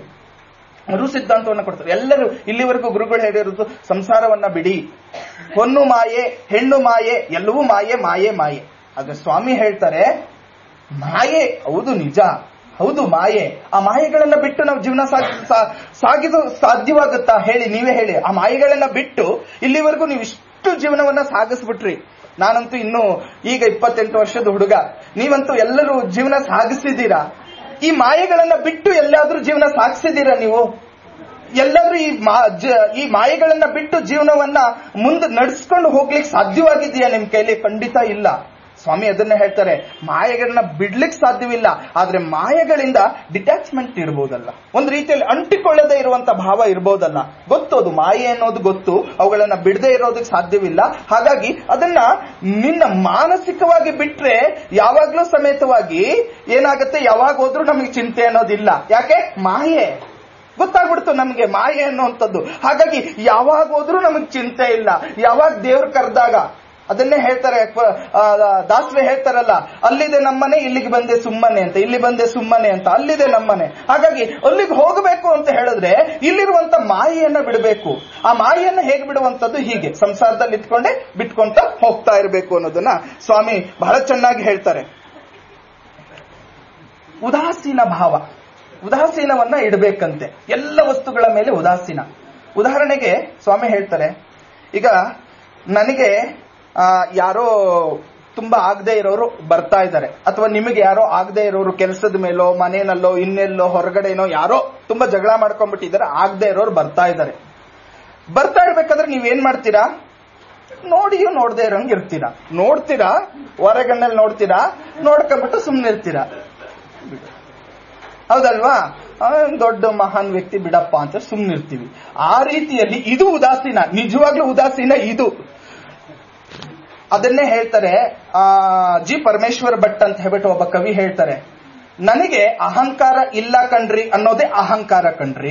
ಮರು ಸಿದ್ಧಾಂತವನ್ನ ಕೊಡ್ತಾರೆ ಎಲ್ಲರೂ ಇಲ್ಲಿವರೆಗೂ ಗುರುಗಳು ಹೇಳಿರೋದು ಸಂಸಾರವನ್ನ ಬಿಡಿ ಹೊನ್ನು ಮಾಯೆ ಹೆಣ್ಣು ಮಾಯೆ ಎಲ್ಲವೂ ಮಾಯೆ ಮಾಯೆ ಮಾಯೆ ಆದ್ರೆ ಸ್ವಾಮಿ ಹೇಳ್ತಾರೆ ಮಾಯೆ ಹೌದು ನಿಜ ಹೌದು ಮಾಯೆ ಆ ಮಾಯೆಗಳನ್ನ ಬಿಟ್ಟು ನಾವು ಜೀವನ ಸಾಗಿ- ಸಾ- ಸಾಗಿದು ಸಾಧ್ಯವಾಗುತ್ತಾ ಹೇಳಿ ನೀವೇ ಹೇಳಿ ಆ ಮಾಯೆಗಳನ್ನ ಬಿಟ್ಟು ಇಲ್ಲಿವರೆಗೂ ನೀವು ಇಷ್ಟು ಜೀವನವನ್ನ ಸಾಗಿಸ್ಬಿಟ್ರಿ ನಾನಂತೂ ಇನ್ನು ಈಗ ಇಪ್ಪತ್ತೆಂಟು ವರ್ಷದ ಹುಡುಗ ನೀವಂತೂ ಎಲ್ಲರೂ ಜೀವನ ಸಾಗಿಸಿದ್ದೀರಾ ಈ ಮಾಯೆಗಳನ್ನ ಬಿಟ್ಟು ಎಲ್ಲಾದ್ರೂ ಜೀವನ ಸಾಗಿಸಿದ್ದೀರಾ ನೀವು ಎಲ್ಲರೂ ಈ ಮಾ- ಜ- ಈ ಮಾಯೆಗಳನ್ನ ಬಿಟ್ಟು ಜೀವನವನ್ನ ಮುಂದೆ ನಡೆಸ್ಕೊಂಡು ಹೋಗ್ಲಿಕ್ಕೆ ಸಾಧ್ಯವಾಗಿದೆಯಾ ನಿಮ್ ಕೈಲಿ ಖಂಡಿತ ಇಲ್ಲ ಸ್ವಾಮಿ ಅದನ್ನ ಹೇಳ್ತಾರೆ ಮಾಯೆಗಳನ್ನ ಬಿಡ್ಲಿಕ್ಕೆ ಸಾಧ್ಯವಿಲ್ಲ ಆದ್ರೆ ಮಾಯೆಗಳಿಂದ ಡಿಟ್ಯಾಚ್ಮೆಂಟ್ ಇರ್ಬೋದಲ್ಲ ಒಂದು ರೀತಿಯಲ್ಲಿ ಅಂಟಿಕೊಳ್ಳದೆ ಇರುವಂತ ಭಾವ ಇರ್ಬೋದಲ್ಲ ಗೊತ್ತು ಅದು ಮಾಯೆ ಅನ್ನೋದು ಗೊತ್ತು ಅವುಗಳನ್ನ ಬಿಡದೆ ಇರೋದಕ್ಕೆ ಸಾಧ್ಯವಿಲ್ಲ ಹಾಗಾಗಿ ಅದನ್ನ ನಿನ್ನ ಮಾನಸಿಕವಾಗಿ ಬಿಟ್ರೆ ಯಾವಾಗ್ಲೂ ಸಮೇತವಾಗಿ ಏನಾಗುತ್ತೆ ಯಾವಾಗ ಹೋದ್ರೂ ನಮಗೆ ಚಿಂತೆ ಅನ್ನೋದಿಲ್ಲ ಯಾಕೆ ಮಾಯೆ ಗೊತ್ತಾಗ್ಬಿಡ್ತು ನಮ್ಗೆ ಮಾಯೆ ಅನ್ನುವಂಥದ್ದು ಹಾಗಾಗಿ ಯಾವಾಗ ಹೋದ್ರೂ ನಮಗ್ ಚಿಂತೆ ಇಲ್ಲ ಯಾವಾಗ ದೇವ್ರು ಕರೆದಾಗ ಅದನ್ನೇ ಹೇಳ್ತಾರೆ ಪ- ಆ, ದಾಸರೇ ಹೇಳ್ತಾರಲ್ಲ ಅಲ್ಲಿದೆ ನಮ್ಮನೆ ಇಲ್ಲಿಗೆ ಬಂದೆ ಸುಮ್ಮನೆ ಅಂತ ಇಲ್ಲಿ ಬಂದೆ ಸುಮ್ಮನೆ ಅಂತ ಅಲ್ಲಿದೆ ನಮ್ಮನೆ ಹಾಗಾಗಿ ಅಲ್ಲಿಗೆ ಹೋಗಬೇಕು ಅಂತ ಹೇಳಿದ್ರೆ ಇಲ್ಲಿರುವಂತ ಮಾಯೆಯನ್ನ ಬಿಡಬೇಕು ಆ ಮಾಯೆಯನ್ನ ಹೇಗೆ ಬಿಡುವಂತದ್ದು ಹೀಗೆ ಸಂಸಾರದಲ್ಲಿ ಇಟ್ಕೊಂಡೆ ಬಿಟ್ಕೊಂತ ಹೋಗ್ತಾ ಇರಬೇಕು ಅನ್ನೋದನ್ನ ಸ್ವಾಮಿ ಬಹಳ ಚೆನ್ನಾಗಿ ಹೇಳ್ತಾರೆ ಉದಾಸೀನ ಭಾವ ಉದಾಸೀನವನ್ನ ಇಡಬೇಕಂತೆ ಎಲ್ಲ ವಸ್ತುಗಳ ಮೇಲೆ ಉದಾಸೀನ ಉದಾಹರಣೆಗೆ ಸ್ವಾಮಿ ಹೇಳ್ತಾರೆ ಈಗ ನನಗೆ ಆ, ಯಾರೋ ತುಂಬಾ ಆಗದೆ ಇರೋರು ಬರ್ತಾ ಇದ್ದಾರೆ ಅಥವಾ ನಿಮಗೆ ಯಾರೋ ಆಗದೆ ಇರೋರು ಕೆಲಸದ ಮೇಲೋ ಮನೆಯಲ್ಲೋ ಇನ್ನೆಲ್ಲೋ ಹೊರಗಡೆನೋ ಯಾರೋ ತುಂಬಾ ಜಗಳ ಮಾಡ್ಕೊಂಡ್ಬಿಟ್ಟಿದ್ದಾರೆ ಆಗದೆ ಇರೋರು ಬರ್ತಾ ಇದ್ದಾರೆ ಬರ್ತಾ ಇರ್ಬೇಕಾದ್ರೆ ನೀವೇನ್ ಮಾಡ್ತೀರಾ ನೋಡಿಯೂ ನೋಡದೆ ಇರೋಂಗ್ ಇರ್ತೀರಾ ನೋಡ್ತೀರಾ ಹೊರಗಣ್ಣಲ್ಲಿ ನೋಡ್ತೀರಾ ನೋಡ್ಕೊಂಡ್ಬಿಟ್ಟು ಸುಮ್ಮನೆ ಇರ್ತೀರಾ ಹೌದಲ್ವಾ ಆ, ದೊಡ್ಡ ಮಹಾನ್ ವ್ಯಕ್ತಿ ಬಿಡಪ್ಪ ಅಂತ ಸುಮ್ಮನಿರ್ತೀವಿ ಆ ರೀತಿಯಲ್ಲಿ ಇದು ಉದಾಸೀನ ನಿಜವಾಗ್ಲೂ ಉದಾಸೀನ ಇದು ಅದನ್ನೇ ಹೇಳ್ತಾರೆ ಆ ಜಿ ಪರಮೇಶ್ವರ್ ಭಟ್ ಅಂತ ಹೇಳ್ಬಿಟ್ಟು ಒಬ್ಬ ಕವಿ ಹೇಳ್ತಾರೆ ನನಗೆ ಅಹಂಕಾರ ಇಲ್ಲ ಕಣ್ರಿ ಅನ್ನೋದೇ ಅಹಂಕಾರ ಕಣ್ರಿ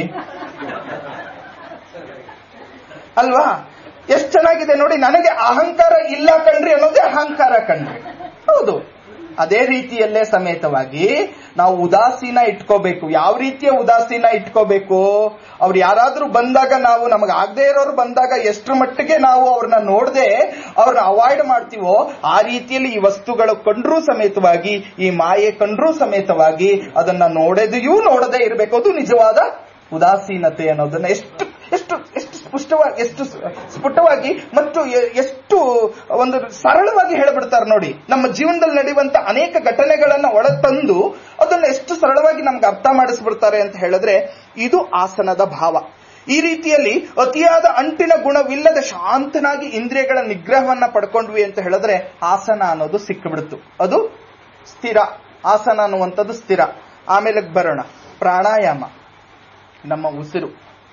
ಅಲ್ವಾ ಎಷ್ಟ್ ಚೆನ್ನಾಗಿದೆ ನೋಡಿ ನನಗೆ ಅಹಂಕಾರ ಇಲ್ಲ ಕಣ್ರಿ ಅನ್ನೋದೇ ಅಹಂಕಾರ ಕಣ್ರಿ ಹೌದು ಅದೇ ರೀತಿಯಲ್ಲೇ ಸಮೇತವಾಗಿ ನಾವು ಉದಾಸೀನ ಇಟ್ಕೋಬೇಕು ಯಾವ ರೀತಿಯ ಉದಾಸೀನ ಇಟ್ಕೋಬೇಕು ಅವ್ರು ಯಾರಾದ್ರೂ ಬಂದಾಗ ನಾವು ನಮಗೆ ಆಗದೆ ಇರೋರು ಬಂದಾಗ ಎಷ್ಟರ ಮಟ್ಟಿಗೆ ನಾವು ಅವ್ರನ್ನ ನೋಡದೆ ಅವ್ರನ್ನ ಅವಾಯ್ಡ್ ಮಾಡ್ತೀವೋ ಆ ರೀತಿಯಲ್ಲಿ ಈ ವಸ್ತುಗಳು ಕಂಡ್ರೂ ಸಮೇತವಾಗಿ ಈ ಮಾಯೆ ಕಂಡ್ರೂ ಸಮೇತವಾಗಿ ಅದನ್ನ ನೋಡದೆಯೂ ನೋಡದೆ ಇರಬೇಕು ಅದು ನಿಜವಾದ ಉದಾಸೀನತೆ ಅನ್ನೋದನ್ನ ಎಷ್ಟು ಎಷ್ಟು ಎಷ್ಟು ಸ್ಪಷ್ಟವಾಗಿ ಎಷ್ಟು ಸ್ಫುಟವಾಗಿ ಮತ್ತು ಎ- ಎಷ್ಟು ಒಂದು ಸರಳವಾಗಿ ಹೇಳ್ಬಿಡ್ತಾರೆ ನೋಡಿ ನಮ್ಮ ಜೀವನದಲ್ಲಿ ನಡೆಯುವಂತ ಅನೇಕ ಘಟನೆಗಳನ್ನ ಒಳ ತಂದು ಅದನ್ನ ಎಷ್ಟು ಸರಳವಾಗಿ ನಮ್ಗೆ ಅರ್ಥ ಮಾಡಿಸ್ಬಿಡ್ತಾರೆ ಅಂತ ಹೇಳಿದ್ರೆ ಇದು ಆಸನದ ಭಾವ ಈ ರೀತಿಯಲ್ಲಿ ಅತಿಯಾದ ಅಂಟಿನ ಗುಣವಿಲ್ಲದ ಶಾಂತನಾಗಿ ಇಂದ್ರಿಯಗಳ ನಿಗ್ರಹವನ್ನ ಪಡ್ಕೊಂಡ್ವಿ ಅಂತ ಹೇಳಿದ್ರೆ ಆಸನ ಅನ್ನೋದು ಸಿಕ್ಕಿಬಿಡ್ತು ಅದು ಸ್ಥಿರ ಆಸನ ಅನ್ನುವಂಥದ್ದು ಸ್ಥಿರ ಆಮೇಲೆ ಬರೋಣ ಪ್ರಾಣಾಯಾಮ ನಮ್ಮ ಉಸಿರು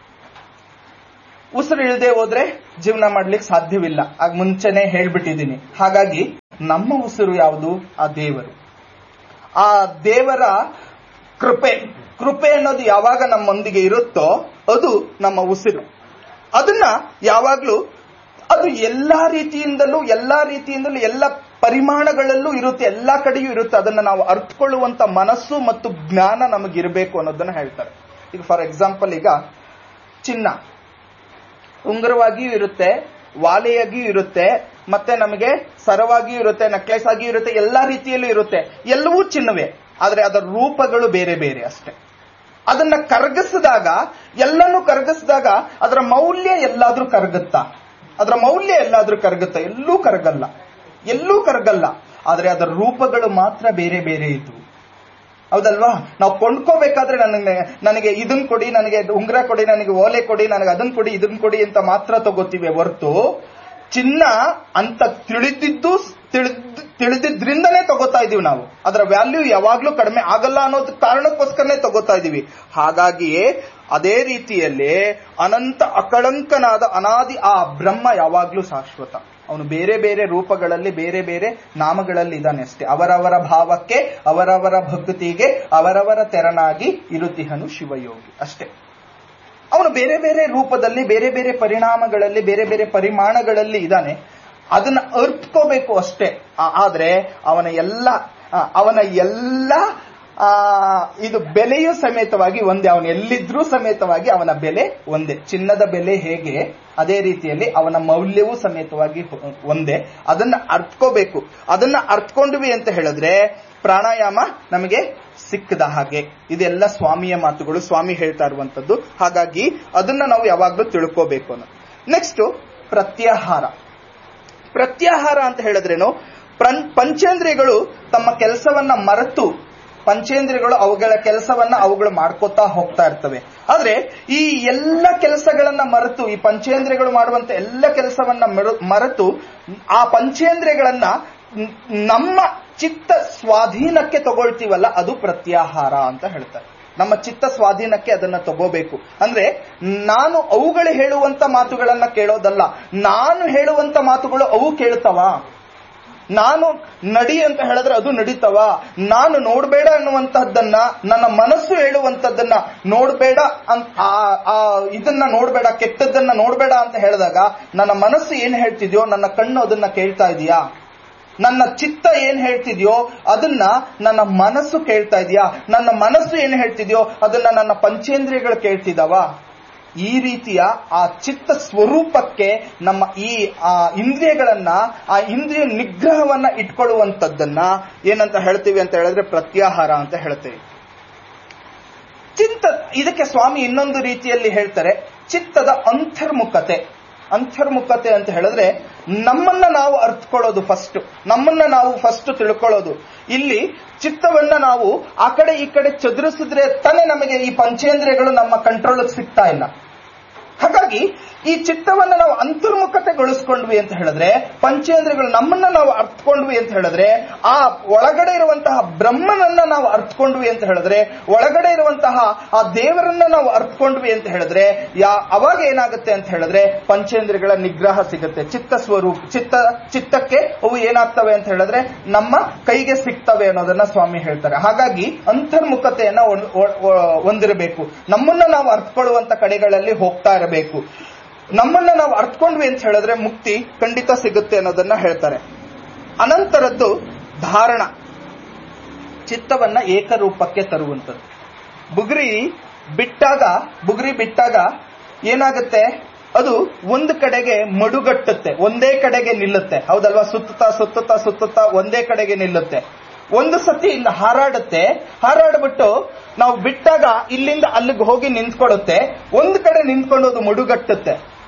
ಉಸಿರು ಇಳದೆ ಹೋದ್ರೆ ಜೀವನ ಮಾಡ್ಲಿಕ್ಕೆ ಸಾಧ್ಯವಿಲ್ಲ ಆಗ ಮುಂಚೆನೆ ಹೇಳ್ಬಿಟ್ಟಿದ್ದೀನಿ ಹಾಗಾಗಿ ನಮ್ಮ ಉಸಿರು ಯಾವುದು ಆ ದೇವರು ಆ ದೇವರ ಕೃಪೆ ಕೃಪೆ ಅನ್ನೋದು ಯಾವಾಗ ನಮ್ಮೊಂದಿಗೆ ಇರುತ್ತೋ ಅದು ನಮ್ಮ ಉಸಿರು ಅದನ್ನ ಯಾವಾಗ್ಲೂ ಅದು ಎಲ್ಲಾ ರೀತಿಯಿಂದಲೂ ಎಲ್ಲಾ ರೀತಿಯಿಂದಲೂ ಎಲ್ಲ ಪರಿಮಾಣಗಳಲ್ಲೂ ಇರುತ್ತೆ ಎಲ್ಲಾ ಕಡೆಯೂ ಇರುತ್ತೆ ಅದನ್ನ ನಾವು ಅರ್ಥಕೊಳ್ಳುವಂತ ಮನಸ್ಸು ಮತ್ತು ಜ್ಞಾನ ನಮಗಿರಬೇಕು ಅನ್ನೋದನ್ನ ಹೇಳ್ತಾರೆ ಈಗ ಫಾರ್ ಎಕ್ಸಾಂಪಲ್ ಈಗ ಚಿನ್ನ ಉಂಗುರವಾಗಿಯೂ ಇರುತ್ತೆ ವಾಲೆಯಾಗಿಯೂ ಇರುತ್ತೆ ಮತ್ತೆ ನಮಗೆ ಸರವಾಗಿಯೂ ಇರುತ್ತೆ ನೆಕ್ಲೆಸ್ ಆಗಿಯೂ ಇರುತ್ತೆ ಎಲ್ಲಾ ರೀತಿಯಲ್ಲೂ ಇರುತ್ತೆ ಎಲ್ಲವೂ ಚಿನ್ನವೇ ಆದ್ರೆ ಅದರ ರೂಪಗಳು ಬೇರೆ ಬೇರೆ ಅಷ್ಟೇ ಅದನ್ನ ಕರಗಿಸಿದಾಗ ಎಲ್ಲನೂ ಕರಗಿಸಿದಾಗ ಅದರ ಮೌಲ್ಯ ಎಲ್ಲಾದ್ರೂ ಕರಗುತ್ತಾ ಅದರ ಮೌಲ್ಯ ಎಲ್ಲಾದ್ರೂ ಕರಗುತ್ತಾ ಎಲ್ಲೂ ಕರಗಲ್ಲ ಎಲ್ಲೂ ಕರಗಲ್ಲ ಆದ್ರೆ ಅದರ ರೂಪಗಳು ಮಾತ್ರ ಬೇರೆ ಬೇರೆ ಇದ್ವು ಹೌದಲ್ವಾ ನಾವು ಕೊಂಡ್ಕೋಬೇಕಾದ್ರೆ ನನಗೆ ನನಗೆ ಇದನ್ ಕೊಡಿ ನನಗೆ ಉಂಗುರ ಕೊಡಿ ನನಗೆ ಓಲೆ ಕೊಡಿ ನನಗೆ ಅದನ್ ಕೊಡಿ ಇದನ್ ಕೊಡಿ ಅಂತ ಮಾತ್ರ ತಗೋತೀವಿ ಹೊರ್ತು ಚಿನ್ನ ಅಂತ ತಿಳಿದಿದ್ದು ತಿಳಿದ್- ತಿಳಿದಿದ್ರಿಂದನೇ ತಗೋತಾ ಇದೀವಿ ನಾವು ಅದರ ವ್ಯಾಲ್ಯೂ ಯಾವಾಗ್ಲೂ ಕಡಿಮೆ ಆಗಲ್ಲ ಅನ್ನೋದ್ ಕಾರಣಕ್ಕೋಸ್ಕರನೇ ತಗೋತಾ ಇದೀವಿ ಹಾಗಾಗಿಯೇ ಅದೇ ರೀತಿಯಲ್ಲಿ ಅನಂತ ಅಕಳಂಕನಾದ ಅನಾದಿ ಆ ಬ್ರಹ್ಮ ಯಾವಾಗ್ಲೂ ಶಾಶ್ವತ ಅವನು ಬೇರೆ ಬೇರೆ ರೂಪಗಳಲ್ಲಿ ಬೇರೆ ಬೇರೆ ನಾಮಗಳಲ್ಲಿ ಇದ್ದಾನೆ ಅಷ್ಟೇ ಅವರವರ ಭಾವಕ್ಕೆ ಅವರವರ ಭಕ್ತಿಗೆ ಅವರವರ ತೆರನಾಗಿ ಇರುತಿಹನು ಶಿವಯೋಗಿ ಅಷ್ಟೇ ಅವನು ಬೇರೆ ಬೇರೆ ರೂಪದಲ್ಲಿ ಬೇರೆ ಬೇರೆ ಪರಿಣಾಮಗಳಲ್ಲಿ ಬೇರೆ ಬೇರೆ ಪರಿಮಾಣಗಳಲ್ಲಿ ಇದ್ದಾನೆ ಅದನ್ನ ಅರ್ತ್ಕೋಬೇಕು ಅಷ್ಟೇ ಆ- ಆದ್ರೆ ಅವನ ಎಲ್ಲ ಆ, ಅವನ ಎಲ್ಲ ಆ, ಇದು ಬೆಲೆಯೂ ಸಮೇತವಾಗಿ ಒಂದೇ ಅವನು ಎಲ್ಲಿದ್ರೂ ಸಮೇತವಾಗಿ ಅವನ ಬೆಲೆ ಒಂದೇ ಚಿನ್ನದ ಬೆಲೆ ಹೇಗೆ ಅದೇ ರೀತಿಯಲ್ಲಿ ಅವನ ಮೌಲ್ಯವೂ ಸಮೇತವಾಗಿ ಹೊ- ಒಂದೇ ಅದನ್ನ ಅರ್ಥಕೋಬೇಕು ಅದನ್ನ ಅರ್ಥಕೊಂಡ್ವಿ ಅಂತ ಹೇಳಿದ್ರೆ ಪ್ರಾಣಾಯಾಮ ನಮಗೆ ಸಿಕ್ಕದ ಹಾಗೆ ಇದೆಲ್ಲ ಸ್ವಾಮಿಯ ಮಾತುಗಳು ಸ್ವಾಮಿ ಹೇಳ್ತಾ ಇರುವಂತದ್ದು ಹಾಗಾಗಿ ಅದನ್ನ ನಾವು ಯಾವಾಗ್ಲೂ ತಿಳ್ಕೋಬೇಕು ಅನ್ನೋದು ನೆಕ್ಸ್ಟ್ ಪ್ರತ್ಯಾಹಾರ ಪ್ರತ್ಯಾಹಾರ ಅಂತ ಹೇಳಿದ್ರೇನು ಪ್ರನ್- ಪಂಚೇಂದ್ರಿಯಗಳು ತಮ್ಮ ಕೆಲಸವನ್ನ ಮರೆತು ಪಂಚೇಂದ್ರಿಯಗಳು ಅವುಗಳ ಕೆಲಸವನ್ನ ಅವುಗಳು ಮಾಡ್ಕೋತಾ ಹೋಗ್ತಾ ಇರ್ತವೆ ಆದ್ರೆ ಈ ಎಲ್ಲ ಕೆಲಸಗಳನ್ನ ಮರೆತು ಈ ಪಂಚೇಂದ್ರಿಯಗಳು ಮಾಡುವಂತ ಎಲ್ಲ ಕೆಲಸವನ್ನ ಮರು- ಮರೆತು ಆ ಪಂಚೇಂದ್ರಿಯಗಳನ್ನ ನ್- ನಮ್ಮ ಚಿತ್ತ ಸ್ವಾಧೀನಕ್ಕೆ ತಗೊಳ್ತೀವಲ್ಲ ಅದು ಪ್ರತ್ಯಾಹಾರ ಅಂತ ಹೇಳ್ತಾರೆ ನಮ್ಮ ಚಿತ್ತ ಸ್ವಾಧೀನಕ್ಕೆ ಅದನ್ನ ತಗೋಬೇಕು ಅಂದ್ರೆ ನಾನು ಅವುಗಳು ಹೇಳುವಂತ ಮಾತುಗಳನ್ನ ಕೇಳೋದಲ್ಲ ನಾನು ಹೇಳುವಂತ ಮಾತುಗಳು ಅವು ಕೇಳ್ತವಾ ನಾನು ನಡಿ ಅಂತ ಹೇಳಿದ್ರೆ ಅದು ನಡೀತವ ನಾನು ನೋಡ್ಬೇಡ ಅನ್ನುವಂತಹದ್ದನ್ನ ನನ್ನ ಮನಸ್ಸು ಹೇಳುವಂತದ್ದನ್ನ ನೋಡ್ಬೇಡ ಅಂತ ಆ- ಆ ಇದನ್ನ ನೋಡ್ಬೇಡ ಕೆಟ್ಟದ್ದನ್ನ ನೋಡ್ಬೇಡ ಅಂತ ಹೇಳಿದಾಗ ನನ್ನ ಮನಸ್ಸು ಏನ್ ಹೇಳ್ತಿದ್ಯೋ ನನ್ನ ಕಣ್ಣು ಅದನ್ನ ಕೇಳ್ತಾ ಇದೆಯಾ ನನ್ನ ಚಿತ್ತ ಏನ್ ಹೇಳ್ತಿದ್ಯೋ ಅದನ್ನ ನನ್ನ ಮನಸ್ಸು ಕೇಳ್ತಾ ಇದೆಯಾ ನನ್ನ ಮನಸ್ಸು ಏನ್ ಹೇಳ್ತಿದ್ಯೋ ಅದನ್ನ ನನ್ನ ಪಂಚೇಂದ್ರಿಯಗಳು ಕೇಳ್ತಿದಾವ ಈ ರೀತಿಯ ಆ ಚಿತ್ತ ಸ್ವರೂಪಕ್ಕೆ ನಮ್ಮ ಈ ಆ ಇಂದ್ರಿಯಗಳನ್ನ ಆ ಇಂದ್ರಿಯ ನಿಗ್ರಹವನ್ನ ಇಟ್ಕೊಳ್ಳುವಂತದ್ದನ್ನ ಏನಂತ ಹೇಳ್ತೀವಿ ಅಂತ ಹೇಳಿದ್ರೆ ಪ್ರತ್ಯಾಹಾರ ಅಂತ ಹೇಳ್ತೇವೆ ಚಿತ್ತ ಇದಕ್ಕೆ ಸ್ವಾಮಿ ಇನ್ನೊಂದು ರೀತಿಯಲ್ಲಿ ಹೇಳ್ತಾರೆ ಚಿತ್ತದ ಅಂತರ್ಮುಖತೆ ಅಂತರ್ಮುಖತೆ ಅಂತ ಹೇಳಿದ್ರೆ ನಮ್ಮನ್ನ ನಾವು ಅರ್ಥಕೊಳ್ಳೋದು ಫಸ್ಟ್ ನಮ್ಮನ್ನ ನಾವು ಫಸ್ಟ್ ತಿಳ್ಕೊಳ್ಳೋದು ಇಲ್ಲಿ ಚಿತ್ತವನ್ನ ನಾವು ಆ ಕಡೆ ಈ ಕಡೆ ಚದುರಿಸಿದ್ರೆ ತಾನೇ ನಮಗೆ ಈ ಪಂಚೇಂದ್ರಿಯಗಳು ನಮ್ಮ ಕಂಟ್ರೋಲ್ ಸಿಗ್ತಾ ಇಲ್ಲ ಹಾಗಾಗಿ ಈ ಚಿತ್ತವನ್ನ ನಾವು ಅಂತರ್ಮುಖತೆಗೊಳಿಸ್ಕೊಂಡ್ವಿ ಅಂತ ಹೇಳಿದ್ರೆ ಪಂಚೇಂದ್ರಿಯಗಳು ನಮ್ಮನ್ನ ನಾವು ಅರ್ಥಕೊಂಡ್ವಿ ಅಂತ ಹೇಳಿದ್ರೆ ಆ ಒಳಗಡೆ ಇರುವಂತಹ ಬ್ರಹ್ಮನನ್ನ ನಾವು ಅರ್ಥಕೊಂಡ್ವಿ ಅಂತ ಹೇಳಿದ್ರೆ ಒಳಗಡೆ ಇರುವಂತಹ ಆ ದೇವರನ್ನ ನಾವು ಅರ್ಥಕೊಂಡ್ವಿ ಅಂತ ಹೇಳಿದ್ರೆ ಯಾ ಅವಾಗ ಏನಾಗುತ್ತೆ ಅಂತ ಹೇಳಿದ್ರೆ ಪಂಚೇಂದ್ರಿಯಗಳ ನಿಗ್ರಹ ಸಿಗುತ್ತೆ ಚಿತ್ತ ಸ್ವರೂಪ ಚಿತ್ತ ಚಿತ್ತಕ್ಕೆ ಅವು ಏನಾಗ್ತವೆ ಅಂತ ಹೇಳಿದ್ರೆ ನಮ್ಮ ಕೈಗೆ ಸಿಗ್ತವೆ ಅನ್ನೋದನ್ನ ಸ್ವಾಮಿ ಹೇಳ್ತಾರೆ ಹಾಗಾಗಿ ಅಂತರ್ಮುಖತೆಯನ್ನ ಒ- ಒ- ಒ- ಹೊಂದಿರಬೇಕು ನಮ್ಮನ್ನ ನಾವು ಅರ್ಥಕೊಳ್ಳುವಂತ ಕಡೆಗಳಲ್ಲಿ ಹೋಗ್ತಾ ಇರಬೇಕು ನಮ್ಮನ್ನ ನಾವು ಅರ್ಥಕೊಂಡ್ವಿ ಅಂತ ಹೇಳಿದ್ರೆ ಮುಕ್ತಿ ಖಂಡಿತ ಸಿಗುತ್ತೆ ಅನ್ನೋದನ್ನ ಹೇಳ್ತಾರೆ ಅನಂತರದ್ದು ಧಾರಣ ಚಿತ್ತವನ್ನ ಏಕರೂಪಕ್ಕೆ ತರುವಂಥದ್ದು ಬುಗುರಿ ಬಿಟ್ಟಾಗ ಬುಗುರಿ ಬಿಟ್ಟಾಗ ಏನಾಗುತ್ತೆ ಅದು ಒಂದು ಕಡೆಗೆ ಮಡುಗಟ್ಟುತ್ತೆ ಒಂದೇ ಕಡೆಗೆ ನಿಲ್ಲುತ್ತೆ ಹೌದಲ್ವಾ ಸುತ್ತುತ್ತಾ ಸುತ್ತುತ್ತಾ ಸುತ್ತುತ್ತಾ ಒಂದೇ ಕಡೆಗೆ ನಿಲ್ಲುತ್ತೆ ಒಂದು ಸತಿ ಇಂದ ಹಾರಾಡುತ್ತೆ ಹಾರಾಡ್ಬಿಟ್ಟು ನಾವು ಬಿಟ್ಟಾಗ ಇಲ್ಲಿಂದ ಅಲ್ಲಿಗೆ ಹೋಗಿ ನಿಂತ್ಕೊಳ್ಳುತ್ತೆ ಒಂದು ಕಡೆ ನಿಂತ್ಕೊಂಡು ಅದು ಮಡುಗಟ್ಟುತ್ತೆ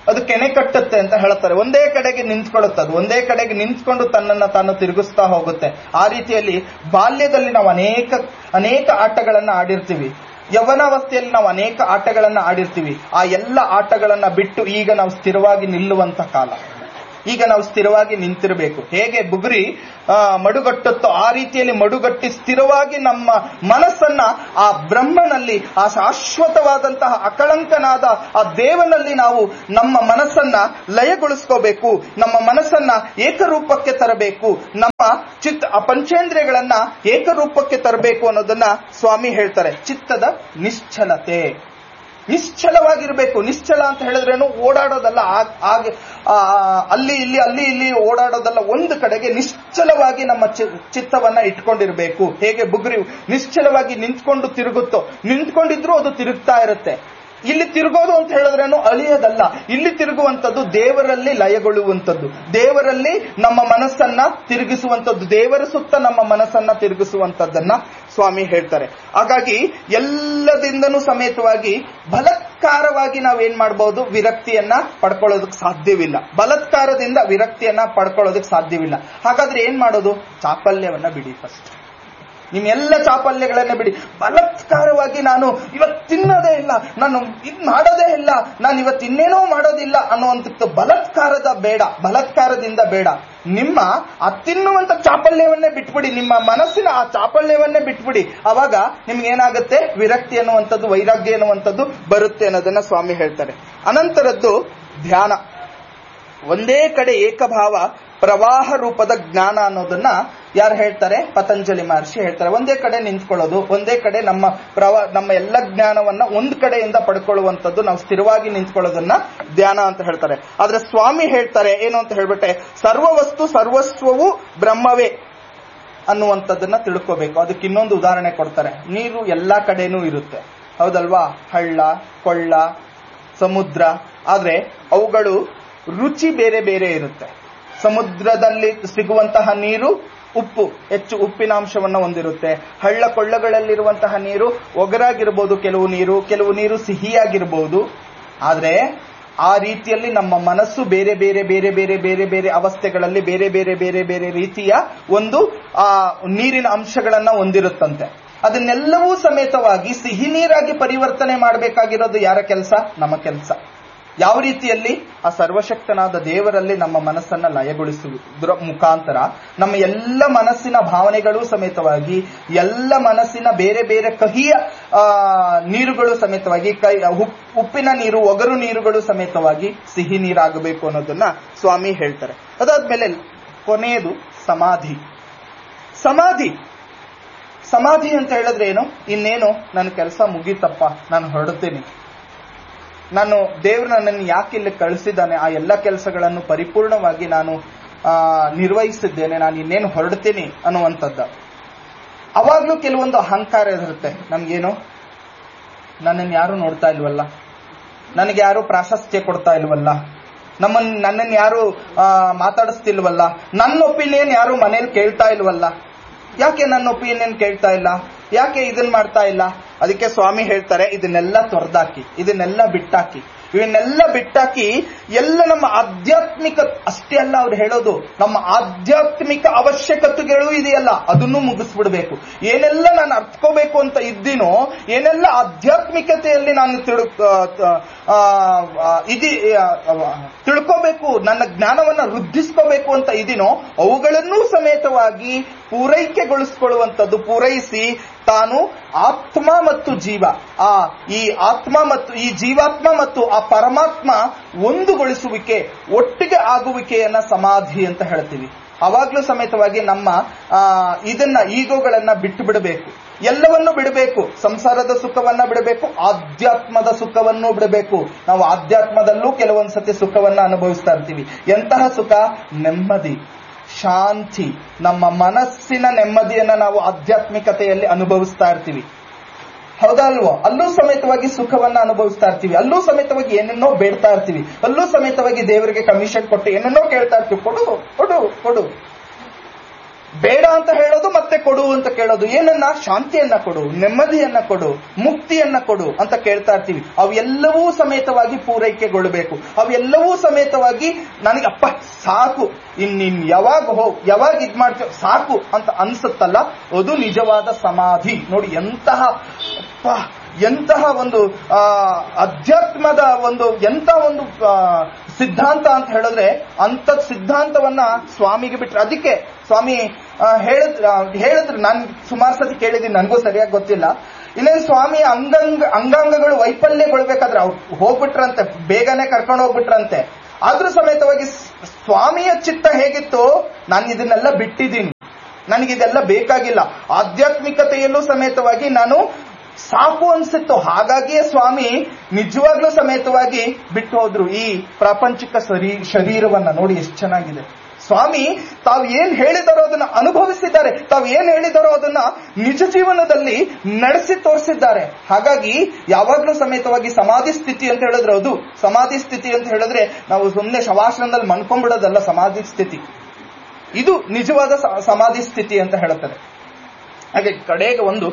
ಅದು ಕೆನೆ ಕಟ್ಟುತ್ತೆ ಅಂತ ಹೇಳ್ತಾರೆ ಒಂದೇ ಕಡೆಗೆ ನಿಂತ್ಕೊಳ್ಳುತ್ತೆ ಅದು ಒಂದೇ ಕಡೆಗೆ ನಿಂತ್ಕೊಂಡು ತನ್ನನ್ನ ತಾನು ತಿರುಗಿಸ್ತಾ ಹೋಗುತ್ತೆ ಆ ರೀತಿಯಲ್ಲಿ ಬಾಲ್ಯದಲ್ಲಿ ನಾವು ಅನೇಕ ಅನೇಕ ಆಟಗಳನ್ನ ಆಡಿರ್ತೀವಿ ಯವನಾವಸ್ಥೆಯಲ್ಲಿ ನಾವು ಅನೇಕ ಆಟಗಳನ್ನ ಆಡಿರ್ತೀವಿ ಆ ಎಲ್ಲ ಆಟಗಳನ್ನ ಬಿಟ್ಟು ಈಗ ನಾವು ಸ್ಥಿರವಾಗಿ ನಿಲ್ಲುವಂತ ಕಾಲ ಈಗ ನಾವು ಸ್ಥಿರವಾಗಿ ನಿಂತಿರಬೇಕು ಹೇಗೆ ಬುಗುರಿ ಆ, ಮಡುಗಟ್ಟುತ್ತೋ ಆ ರೀತಿಯಲ್ಲಿ ಮಡುಗಟ್ಟಿ ಸ್ಥಿರವಾಗಿ ನಮ್ಮ ಮನಸ್ಸನ್ನ ಆ ಬ್ರಹ್ಮನಲ್ಲಿ ಆ ಶಾಶ್ವತವಾದಂತಹ ಅಕಳಂಕನಾದ ಆ ದೇವನಲ್ಲಿ ನಾವು ನಮ್ಮ ಮನಸ್ಸನ್ನ ಲಯಗೊಳಿಸ್ಕೋಬೇಕು ನಮ್ಮ ಮನಸ್ಸನ್ನ ಏಕರೂಪಕ್ಕೆ ತರಬೇಕು ನಮ್ಮ ಚಿತ್ತ ಆ ಪಂಚೇಂದ್ರಿಯಗಳನ್ನ ಏಕರೂಪಕ್ಕೆ ತರಬೇಕು ಅನ್ನೋದನ್ನ ಸ್ವಾಮಿ ಹೇಳ್ತಾರೆ ಚಿತ್ತದ ನಿಶ್ಚಲತೆ ನಿಶ್ಚಲವಾಗಿರ್ಬೇಕು ನಿಶ್ಚಲ ಅಂತ ಹೇಳಿದ್ರೇನು ಓಡಾಡೋದಲ್ಲ ಆ- ಹಾಗೆ ಆ, ಅಲ್ಲಿ ಇಲ್ಲಿ ಅಲ್ಲಿ ಇಲ್ಲಿ ಓಡಾಡೋದಲ್ಲ ಒಂದು ಕಡೆಗೆ ನಿಶ್ಚಲವಾಗಿ ನಮ್ಮ ಚಿ- ಚಿತ್ತವನ್ನ ಇಟ್ಕೊಂಡಿರ್ಬೇಕು ಹೇಗೆ ಬುಗುರಿ ನಿಶ್ಚಲವಾಗಿ ನಿಂತ್ಕೊಂಡು ತಿರುಗುತ್ತೋ ನಿಂತ್ಕೊಂಡಿದ್ರೂ ಅದು ತಿರುಗ್ತಾ ಇರುತ್ತೆ ಇಲ್ಲಿ ತಿರುಗೋದು ಅಂತ ಹೇಳಿದ್ರೇನು ಅಳಿಯೋದಲ್ಲ ಇಲ್ಲಿ ತಿರುಗುವಂತದ್ದು ದೇವರಲ್ಲಿ ಲಯಗೊಳ್ಳುವಂತದ್ದು ದೇವರಲ್ಲಿ ನಮ್ಮ ಮನಸ್ಸನ್ನ ತಿರುಗಿಸುವಂತದ್ದು ದೇವರ ಸುತ್ತ ನಮ್ಮ ಮನಸ್ಸನ್ನ ತಿರುಗಿಸುವಂತದ್ದನ್ನ ಸ್ವಾಮಿ ಹೇಳ್ತಾರೆ ಹಾಗಾಗಿ ಎಲ್ಲದಿಂದನೂ ಸಮೇತವಾಗಿ ಬಲತ್ಕಾರವಾಗಿ ನಾವೇನ್ ಮಾಡಬಹುದು ವಿರಕ್ತಿಯನ್ನ ಪಡ್ಕೊಳ್ಳೋದಕ್ಕೆ ಸಾಧ್ಯವಿಲ್ಲ ಬಲತ್ಕಾರದಿಂದ ವಿರಕ್ತಿಯನ್ನ ಪಡ್ಕೊಳ್ಳೋದಕ್ಕೆ ಸಾಧ್ಯವಿಲ್ಲ ಹಾಗಾದ್ರೆ ಏನ್ ಮಾಡೋದು ಚಾಪಲ್ಯವನ್ನ ಬಿಡಿ ಫಸ್ಟ್ ನಿಮ್ ಎಲ್ಲ ಚಾಪಲ್ಯಗಳನ್ನ ಬಿಡಿ ಬಲತ್ಕಾರವಾಗಿ ನಾನು ಇವತ್ತು ತಿನ್ನೋದೇ ಇಲ್ಲ ನಾನು ಇದ್ ಮಾಡೋದೇ ಇಲ್ಲ ನಾನು ಇವತ್ತು ಇನ್ನೇನೋ ಮಾಡೋದಿಲ್ಲ ಅನ್ನುವಂಥದ್ದು ಬಲತ್ಕಾರದ ಬೇಡ ಬಲತ್ಕಾರದಿಂದ ಬೇಡ ನಿಮ್ಮ ಆ ತಿನ್ನುವಂತ ಚಾಪಲ್ಯವನ್ನೇ ಬಿಟ್ಬಿಡಿ ನಿಮ್ಮ ಮನಸ್ಸಿನ ಆ ಚಾಪಲ್ಯವನ್ನೇ ಬಿಟ್ಬಿಡಿ ಅವಾಗ ನಿಮ್ಗೆ ಏನಾಗುತ್ತೆ ವಿರಕ್ತಿ ಅನ್ನುವಂಥದ್ದು ವೈರಾಗ್ಯ ಅನ್ನುವಂಥದ್ದು ಬರುತ್ತೆ ಅನ್ನೋದನ್ನ ಸ್ವಾಮಿ ಹೇಳ್ತಾರೆ ಅನಂತರದ್ದು ಧ್ಯಾನ ಒಂದೇ ಕಡೆ ಏಕಭಾವ ಪ್ರವಾಹ ರೂಪದ ಜ್ಞಾನ ಅನ್ನೋದನ್ನ ಯಾರು ಹೇಳ್ತಾರೆ ಪತಂಜಲಿ ಮಹರ್ಷಿ ಹೇಳ್ತಾರೆ ಒಂದೇ ಕಡೆ ನಿಂತ್ಕೊಳ್ಳೋದು ಒಂದೇ ಕಡೆ ನಮ್ಮ ಪ್ರವಾ ನಮ್ಮ ಎಲ್ಲ ಜ್ಞಾನವನ್ನ ಒಂದ್ ಕಡೆಯಿಂದ ಪಡ್ಕೊಳ್ಳುವಂಥದ್ದು ನಾವು ಸ್ಥಿರವಾಗಿ ನಿಂತ್ಕೊಳ್ಳೋದನ್ನ ಧ್ಯಾನ ಅಂತ ಹೇಳ್ತಾರೆ ಆದ್ರೆ ಸ್ವಾಮಿ ಹೇಳ್ತಾರೆ ಏನು ಅಂತ ಹೇಳ್ಬಿಟ್ಟೆ ಸರ್ವವಸ್ತು ಸರ್ವಸ್ವವು ಬ್ರಹ್ಮವೇ ಅನ್ನುವಂಥದ್ದನ್ನ ತಿಳ್ಕೋಬೇಕು ಅದಕ್ಕೆ ಇನ್ನೊಂದು ಉದಾಹರಣೆ ಕೊಡ್ತಾರೆ ನೀರು ಎಲ್ಲಾ ಕಡೆನೂ ಇರುತ್ತೆ ಹೌದಲ್ವಾ ಹಳ್ಳ ಕೊಳ್ಳ ಸಮುದ್ರ ಆದ್ರೆ ಅವುಗಳು ರುಚಿ ಬೇರೆ ಬೇರೆ ಇರುತ್ತೆ ಸಮುದ್ರದಲ್ಲಿ ಸಿಗುವಂತಹ ನೀರು ಉಪ್ಪು ಹೆಚ್ಚು ಉಪ್ಪಿನಾಂಶವನ್ನು ಹೊಂದಿರುತ್ತೆ ಹಳ್ಳ ಕೊಳ್ಳಗಳಲ್ಲಿರುವಂತಹ ನೀರು ಒಗರಾಗಿರ್ಬೋದು ಕೆಲವು ನೀರು ಕೆಲವು ನೀರು ಸಿಹಿಯಾಗಿರ್ಬೋದು ಆದ್ರೆ ಆ ರೀತಿಯಲ್ಲಿ ನಮ್ಮ ಮನಸ್ಸು ಬೇರೆ ಬೇರೆ ಬೇರೆ ಬೇರೆ ಬೇರೆ ಬೇರೆ ಅವಸ್ಥೆಗಳಲ್ಲಿ ಬೇರೆ ಬೇರೆ ಬೇರೆ ಬೇರೆ ರೀತಿಯ ಒಂದು ಆ ನೀರಿನ ಅಂಶಗಳನ್ನ ಹೊಂದಿರುತ್ತಂತೆ ಅದನ್ನೆಲ್ಲವೂ ಸಮೇತವಾಗಿ ಸಿಹಿ ನೀರಾಗಿ ಪರಿವರ್ತನೆ ಮಾಡಬೇಕಾಗಿರೋದು ಯಾರ ಕೆಲಸ ನಮ್ಮ ಕೆಲಸ ಯಾವ ರೀತಿಯಲ್ಲಿ ಆ ಸರ್ವಶಕ್ತನಾದ ದೇವರಲ್ಲಿ ನಮ್ಮ ಮನಸ್ಸನ್ನ ಲಯಗೊಳಿಸುವುದರ ಮುಖಾಂತರ ನಮ್ಮ ಎಲ್ಲ ಮನಸ್ಸಿನ ಭಾವನೆಗಳು ಸಮೇತವಾಗಿ ಎಲ್ಲ ಮನಸ್ಸಿನ ಬೇರೆ ಬೇರೆ ಕಹಿಯ ಆ, ನೀರುಗಳು ಸಮೇತವಾಗಿ ಕೈ ಉಪ್- ಉಪ್ಪಿನ ನೀರು ಒಗರು ನೀರುಗಳು ಸಮೇತವಾಗಿ ಸಿಹಿ ನೀರಾಗಬೇಕು ಅನ್ನೋದನ್ನ ಸ್ವಾಮಿ ಹೇಳ್ತಾರೆ ಅದಾದ್ಮೇಲೆ ಕೊನೆಯದು ಸಮಾಧಿ ಸಮಾಧಿ ಸಮಾಧಿ ಅಂತ ಹೇಳಿದ್ರೆ ಏನು ಇನ್ನೇನು ನನ್ನ ಕೆಲಸ ಮುಗೀತಪ್ಪ ನಾನು ಹೊರಡುತ್ತೇನೆ ನಾನು ದೇವರು ನನ್ನನ್ನು ಯಾಕೆ ಇಲ್ಲಿ ಕಳಿಸಿದ್ದಾನೆ ಆ ಎಲ್ಲ ಕೆಲಸಗಳನ್ನು ಪರಿಪೂರ್ಣವಾಗಿ ನಾನು ಆ, ನಿರ್ವಹಿಸಿದ್ದೇನೆ ನಾನು ಇನ್ನೇನು ಹೊರಡ್ತೀನಿ ಅನ್ನುವಂಥದ್ದ ಅವಾಗ್ಲೂ ಕೆಲವೊಂದು ಅಹಂಕಾರ ಇರುತ್ತೆ ನಮ್ಗೇನು ನನ್ನನ್ನು ಯಾರು ನೋಡ್ತಾ ಇಲ್ವಲ್ಲ ನನಗೆ ಯಾರು ಪ್ರಾಶಸ್ತ್ಯ ಕೊಡ್ತಾ ಇಲ್ವಲ್ಲ ನಮ್ಮನ್ ನನ್ನನ್ನು ಯಾರು ಆ, ಮಾತಾಡಿಸ್ತಿಲ್ವಲ್ಲ ನನ್ನ ಒಪಿನಿಯನ್ ಯಾರು ಮನೇಲಿ ಕೇಳ್ತಾ ಇಲ್ವಲ್ಲ ಯಾಕೆ ನನ್ನ ಒಪಿನಿಯನ್ ಕೇಳ್ತಾ ಇಲ್ಲ ಯಾಕೆ ಇದನ್ ಮಾಡ್ತಾ ಇಲ್ಲ ಅದಕ್ಕೆ ಸ್ವಾಮಿ ಹೇಳ್ತಾರೆ ಇದನ್ನೆಲ್ಲ ತೊರೆದಾಕಿ ಇದನ್ನೆಲ್ಲ ಬಿಟ್ಟಾಕಿ ಇವನ್ನೆಲ್ಲ ಬಿಟ್ಟಾಕಿ ಎಲ್ಲ ನಮ್ಮ ಆಧ್ಯಾತ್ಮಿಕ ಅಷ್ಟೇ ಅಲ್ಲ ಅವ್ರು ಹೇಳೋದು ನಮ್ಮ ಆಧ್ಯಾತ್ಮಿಕ ಅವಶ್ಯಕತೆಗಳು ಇದೆಯಲ್ಲ ಅದನ್ನು ಮುಗಿಸ್ಬಿಡ್ಬೇಕು ಏನೆಲ್ಲ ನಾನು ಅರ್ಥಕೋಬೇಕು ಅಂತ ಇದ್ದೀನೋ ಏನೆಲ್ಲ ಆಧ್ಯಾತ್ಮಿಕತೆಯಲ್ಲಿ ನಾನು ತಿಳು ಆ, ಆ, ಇದಿ ಆ, ಆ, ತಿಳ್ಕೋಬೇಕು ನನ್ನ ಜ್ಞಾನವನ್ನ ವೃದ್ಧಿಸ್ಕೋಬೇಕು ಅಂತ ಇದೀನೋ ಅವುಗಳನ್ನೂ ಸಮೇತವಾಗಿ ಪೂರೈಕೆಗೊಳಿಸ್ಕೊಳ್ಳುವಂಥದ್ದು ಪೂರೈಸಿ ತಾನು ಆತ್ಮ ಮತ್ತು ಜೀವ ಆ ಈ ಆತ್ಮ ಮತ್ತು ಈ ಜೀವಾತ್ಮ ಮತ್ತು ಆ ಪರಮಾತ್ಮ ಒಂದುಗೊಳಿಸುವಿಕೆ ಒಟ್ಟಿಗೆ ಆಗುವಿಕೆಯನ್ನ ಸಮಾಧಿ ಅಂತ ಹೇಳ್ತೀವಿ ಅವಾಗ್ಲೂ ಸಮೇತವಾಗಿ ನಮ್ಮ ಆ ಇದನ್ನ ಈಗೋಗಳನ್ನ ಬಿಟ್ಟು ಬಿಡಬೇಕು ಎಲ್ಲವನ್ನೂ ಬಿಡಬೇಕು ಸಂಸಾರದ ಸುಖವನ್ನ ಬಿಡಬೇಕು ಆಧ್ಯಾತ್ಮದ ಸುಖವನ್ನು ಬಿಡಬೇಕು ನಾವು ಆಧ್ಯಾತ್ಮದಲ್ಲೂ ಕೆಲವೊಂದ್ಸತಿ ಸುಖವನ್ನ ಅನುಭವಿಸ್ತಾ ಇರ್ತೀವಿ ಎಂತಹ ಸುಖ ನೆಮ್ಮದಿ ಶಾಂತಿ ನಮ್ಮ ಮನಸ್ಸಿನ ನೆಮ್ಮದಿಯನ್ನ ನಾವು ಆಧ್ಯಾತ್ಮಿಕತೆಯಲ್ಲಿ ಅನುಭವಿಸ್ತಾ ಇರ್ತೀವಿ ಹೌದಾ ಅಲ್ವೋ ಅಲ್ಲೂ ಸಮೇತವಾಗಿ ಸುಖವನ್ನ ಅನುಭವಿಸ್ತಾ ಇರ್ತೀವಿ ಅಲ್ಲೂ ಸಮೇತವಾಗಿ ಏನನ್ನೋ ಬೇಡ್ತಾ ಇರ್ತೀವಿ ಅಲ್ಲೂ ಸಮೇತವಾಗಿ ದೇವರಿಗೆ ಕಮಿಷನ್ ಕೊಟ್ಟು ಏನನ್ನೋ ಕೇಳ್ತಾ ಇರ್ತೀವಿ ಕೊಡು ಕೊಡು ಕೊಡು ಬೇಡ ಅಂತ ಹೇಳೋದು ಮತ್ತೆ ಕೊಡು ಅಂತ ಕೇಳೋದು ಏನನ್ನ ಶಾಂತಿಯನ್ನ ಕೊಡು ನೆಮ್ಮದಿಯನ್ನ ಕೊಡು ಮುಕ್ತಿಯನ್ನ ಕೊಡು ಅಂತ ಕೇಳ್ತಾ ಇರ್ತೀವಿ ಅವೆಲ್ಲವೂ ಸಮೇತವಾಗಿ ಪೂರೈಕೆಗೊಳ್ಳಬೇಕು ಅವೆಲ್ಲವೂ ಸಮೇತವಾಗಿ ನನಗೆ ಅಪ್ಪ ಸಾಕು ಇನ್ನಿನ್ ಯಾವಾಗ ಹೋ ಯಾವಾಗ ಇದ್ ಮಾಡ್ತೀವಿ ಸಾಕು ಅಂತ ಅನ್ಸುತ್ತಲ್ಲ ಅದು ನಿಜವಾದ ಸಮಾಧಿ ನೋಡಿ ಎಂತಹ ಅಪ್ಪ, ಎಂತಹ ಒಂದು ಆ ಅಧ್ಯಾತ್ಮದ ಒಂದು ಎಂತ ಒಂದು ಆ, ಸಿದ್ಧಾಂತ ಅಂತ ಹೇಳಿದ್ರೆ ಅಂತ ಸಿದ್ಧಾಂತವನ್ನ ಸ್ವಾಮಿಗೆ ಬಿಟ್ರೆ ಅದಕ್ಕೆ ಸ್ವಾಮಿ ಆ, ಹೇಳಿದ್ರ ಹೇಳಿದ್ರು ನಾನು ಸುಮಾರು ಸತಿ ಕೇಳಿದ್ದೀನಿ ನನಗೂ ಸರಿಯಾಗಿ ಗೊತ್ತಿಲ್ಲ ಇನ್ನೇನು ಸ್ವಾಮಿ ಅಂಗಾಂಗ ಅಂಗಾಂಗಗಳು ವೈಫಲ್ಯಗೊಳ್ಬೇಕಾದ್ರೆ ಅವ್ರು ಹೋಗ್ಬಿಟ್ರಂತೆ ಬೇಗನೆ ಕರ್ಕೊಂಡು ಹೋಗ್ಬಿಟ್ರಂತೆ ಆದ್ರೂ ಸಮೇತವಾಗಿ ಸ್- ಸ್ವಾಮಿಯ ಚಿತ್ತ ಹೇಗಿತ್ತು ನಾನು ಇದನ್ನೆಲ್ಲ ಬಿಟ್ಟಿದ್ದೀನಿ ನನಗಿದೆಲ್ಲ ಬೇಕಾಗಿಲ್ಲ ಆಧ್ಯಾತ್ಮಿಕತೆಯಲ್ಲೂ ಸಮೇತವಾಗಿ ನಾನು ಸಾಕು ಅನ್ಸಿತ್ತು ಹಾಗಾಗಿಯೇ ಸ್ವಾಮಿ ನಿಜವಾಗ್ಲೂ ಸಮೇತವಾಗಿ ಬಿಟ್ಟು ಹೋದ್ರು ಈ ಪ್ರಾಪಂಚಿಕ ಸರಿ ಶರೀರವನ್ನ ನೋಡಿ ಎಷ್ಟು ಚೆನ್ನಾಗಿದೆ ಸ್ವಾಮಿ ತಾವು ಏನ್ ಹೇಳಿದಾರೋ ಅದನ್ನ ಅನುಭವಿಸಿದ್ದಾರೆ ತಾವು ಏನ್ ಹೇಳಿದಾರೋ ಅದನ್ನ ನಿಜ ಜೀವನದಲ್ಲಿ ನಡೆಸಿ ತೋರಿಸಿದ್ದಾರೆ ಹಾಗಾಗಿ ಯಾವಾಗ್ಲೂ ಸಮೇತವಾಗಿ ಸಮಾಧಿ ಸ್ಥಿತಿ ಅಂತ ಹೇಳಿದ್ರೆ ಅದು ಸಮಾಧಿ ಸ್ಥಿತಿ ಅಂತ ಹೇಳಿದ್ರೆ ನಾವು ಸುಮ್ಮನೆ ಶವಾಸನದಲ್ಲಿ ಮನ್ಕೊಂಡ್ಬಿಡೋದಲ್ಲ ಸಮಾಧಿ ಸ್ಥಿತಿ ಇದು ನಿಜವಾದ ಸ- ಸಮಾಧಿ ಸ್ಥಿತಿ ಅಂತ ಹೇಳುತ್ತದೆ ಹಾಗೆ ಕಡೆಗೆ ಒಂದು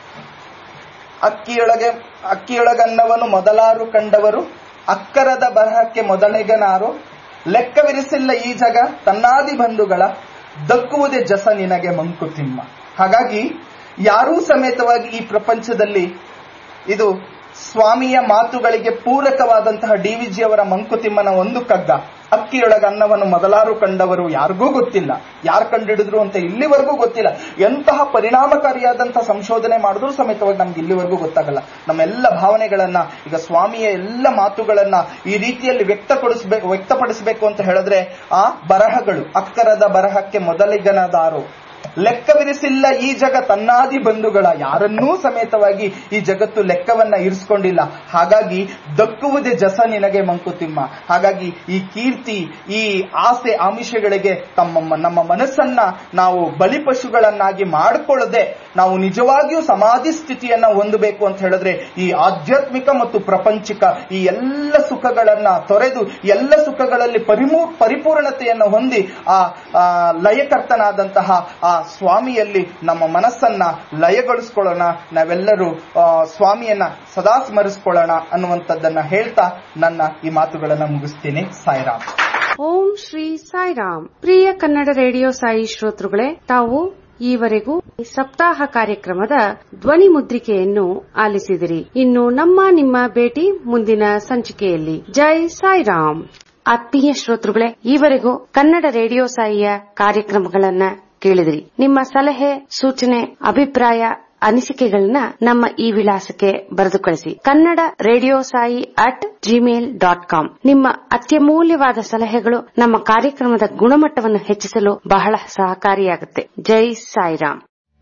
ಅಕ್ಕಿಯೊಳಗೆ ಅಕ್ಕಿಯೊಳಗನ್ನವನ್ನು ಮೊದಲಾರು ಕಂಡವರು ಅಕ್ಕರದ ಬರಹಕ್ಕೆ ಮೊದಲಿಗನಾರು ಲೆಕ್ಕವಿರಿಸಿಲ್ಲ ಈ ಜಗ ತನ್ನಾದಿ ಬಂಧುಗಳ ದಕ್ಕುವುದೇ ಜಸ ನಿನಗೆ ಮಂಕುತಿಮ್ಮ ಹಾಗಾಗಿ ಯಾರೂ ಸಮೇತವಾಗಿ ಈ ಪ್ರಪಂಚದಲ್ಲಿ ಇದು ಸ್ವಾಮಿಯ ಮಾತುಗಳಿಗೆ ಪೂರಕವಾದಂತಹ ಡಿ ಅವರ ಮಂಕುತಿಮ್ಮನ ಒಂದು ಕಗ್ಗ ಅಕ್ಕಿಯೊಳಗ ಅನ್ನವನ್ನು ಮೊದಲಾರು ಕಂಡವರು ಯಾರಿಗೂ ಗೊತ್ತಿಲ್ಲ ಯಾರು ಕಂಡಿಡಿದ್ರು ಅಂತ ಇಲ್ಲಿವರೆಗೂ ಗೊತ್ತಿಲ್ಲ ಎಂತಹ ಪರಿಣಾಮಕಾರಿಯಾದಂತಹ ಸಂಶೋಧನೆ ಮಾಡಿದ್ರು ಸಮೇತವಾಗಿ ನಮ್ಗೆ ಇಲ್ಲಿವರೆಗೂ ಗೊತ್ತಾಗಲ್ಲ ನಮ್ಮೆಲ್ಲ ಭಾವನೆಗಳನ್ನ ಈಗ ಸ್ವಾಮಿಯ ಎಲ್ಲ ಮಾತುಗಳನ್ನ ಈ ರೀತಿಯಲ್ಲಿ ವ್ಯಕ್ತಪಡಿಸಬೇಕು ವ್ಯಕ್ತಪಡಿಸಬೇಕು ಅಂತ ಹೇಳಿದ್ರೆ ಆ ಬರಹಗಳು ಅಕ್ಕರದ ಬರಹಕ್ಕೆ ಮೊದಲಿಗನದಾರು ಲೆಕ್ಕವಿರಿಸಿಲ್ಲ ಈ ಜಗ ತನ್ನಾದಿ ಬಂಧುಗಳ ಯಾರನ್ನೂ ಸಮೇತವಾಗಿ ಈ ಜಗತ್ತು ಲೆಕ್ಕವನ್ನ ಇರಿಸ್ಕೊಂಡಿಲ್ಲ ಹಾಗಾಗಿ ದಕ್ಕುವುದೇ ಜಸ ನಿನಗೆ ಮಂಕುತಿಮ್ಮ ಹಾಗಾಗಿ ಈ ಕೀರ್ತಿ ಈ ಆಸೆ ಆಮಿಷಗಳಿಗೆ ತಮ್ಮ ನಮ್ಮ ಮನಸ್ಸನ್ನ ನಾವು ಬಲಿಪಶುಗಳನ್ನಾಗಿ ಮಾಡಿಕೊಳ್ಳದೆ ನಾವು ನಿಜವಾಗಿಯೂ ಸಮಾಧಿ ಸ್ಥಿತಿಯನ್ನ ಹೊಂದಬೇಕು ಅಂತ ಹೇಳಿದ್ರೆ ಈ ಆಧ್ಯಾತ್ಮಿಕ ಮತ್ತು ಪ್ರಪಂಚಿಕ ಈ ಎಲ್ಲ ಸುಖಗಳನ್ನ ತೊರೆದು ಎಲ್ಲ ಸುಖಗಳಲ್ಲಿ ಪರಿಮೂ ಪರಿಪೂರ್ಣತೆಯನ್ನು ಹೊಂದಿ ಆ ಆ, ಲಯಕರ್ತನಾದಂತಹ ಆ ಸ್ವಾಮಿಯಲ್ಲಿ ನಮ್ಮ ಮನಸ್ಸನ್ನ ಲಯಗೊಳಿಸ್ಕೊಳ್ಳೋಣ ನಾವೆಲ್ಲರೂ ಆ, ಸ್ವಾಮಿಯನ್ನ ಸದಾ ಸ್ಮರಿಸ್ಕೊಳ್ಳೋಣ ಅನ್ನುವಂಥದ್ದನ್ನ ಹೇಳ್ತಾ ನನ್ನ ಈ ಮಾತುಗಳನ್ನ ಮುಗಿಸ್ತೀನಿ ಸಾಯಿರಾಮ್ ಓಂ ಶ್ರೀ ಸಾಯಿರಾಮ್ ಪ್ರಿಯ ಕನ್ನಡ ರೇಡಿಯೋ ಸಾಯಿ ಶ್ರೋತೃಗಳೇ ತಾವು ಈವರೆಗೂ ಸಪ್ತಾಹ ಕಾರ್ಯಕ್ರಮದ ಧ್ವನಿ ಮುದ್ರಿಕೆಯನ್ನು ಆಲಿಸಿದಿರಿ ಇನ್ನು ನಮ್ಮ ನಿಮ್ಮ ಭೇಟಿ ಮುಂದಿನ ಸಂಚಿಕೆಯಲ್ಲಿ ಜೈ ಸಾಯಿರಾಮ್ ಆತ್ಮೀಯ ಶ್ರೋತೃಗಳೇ ಈವರೆಗೂ ಕನ್ನಡ ರೇಡಿಯೋ ಸಾಯಿಯ ಕಾರ್ಯಕ್ರಮಗಳನ್ನ ಕೇಳಿದಿರಿ ನಿಮ್ಮ ಸಲಹೆ ಸೂಚನೆ ಅಭಿಪ್ರಾಯ ಅನಿಸಿಕೆಗಳನ್ನ ನಮ್ಮ ಈ ವಿಳಾಸಕ್ಕೆ ಬರೆದು ಕಳಿಸಿ Kannada radio Sai at Gmail dot com ನಿಮ್ಮ ಅತ್ಯಮೂಲ್ಯವಾದ ಸಲಹೆಗಳು ನಮ್ಮ ಕಾರ್ಯಕ್ರಮದ ಗುಣಮಟ್ಟವನ್ನು ಹೆಚ್ಚಿಸಲು ಬಹಳ ಸಹಕಾರಿಯಾಗುತ್ತೆ ಜೈ Sairam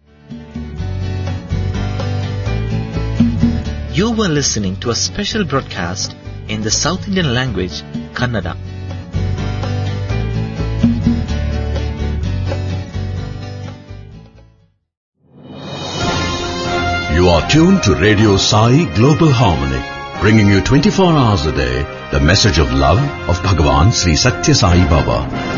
You were listening to a special broadcast in the South Indian language, Kannada. You are tuned to Radio Sai Global Harmony, bringing you 24 hours a day the message of love of Bhagavan Sri Satya Sai Baba.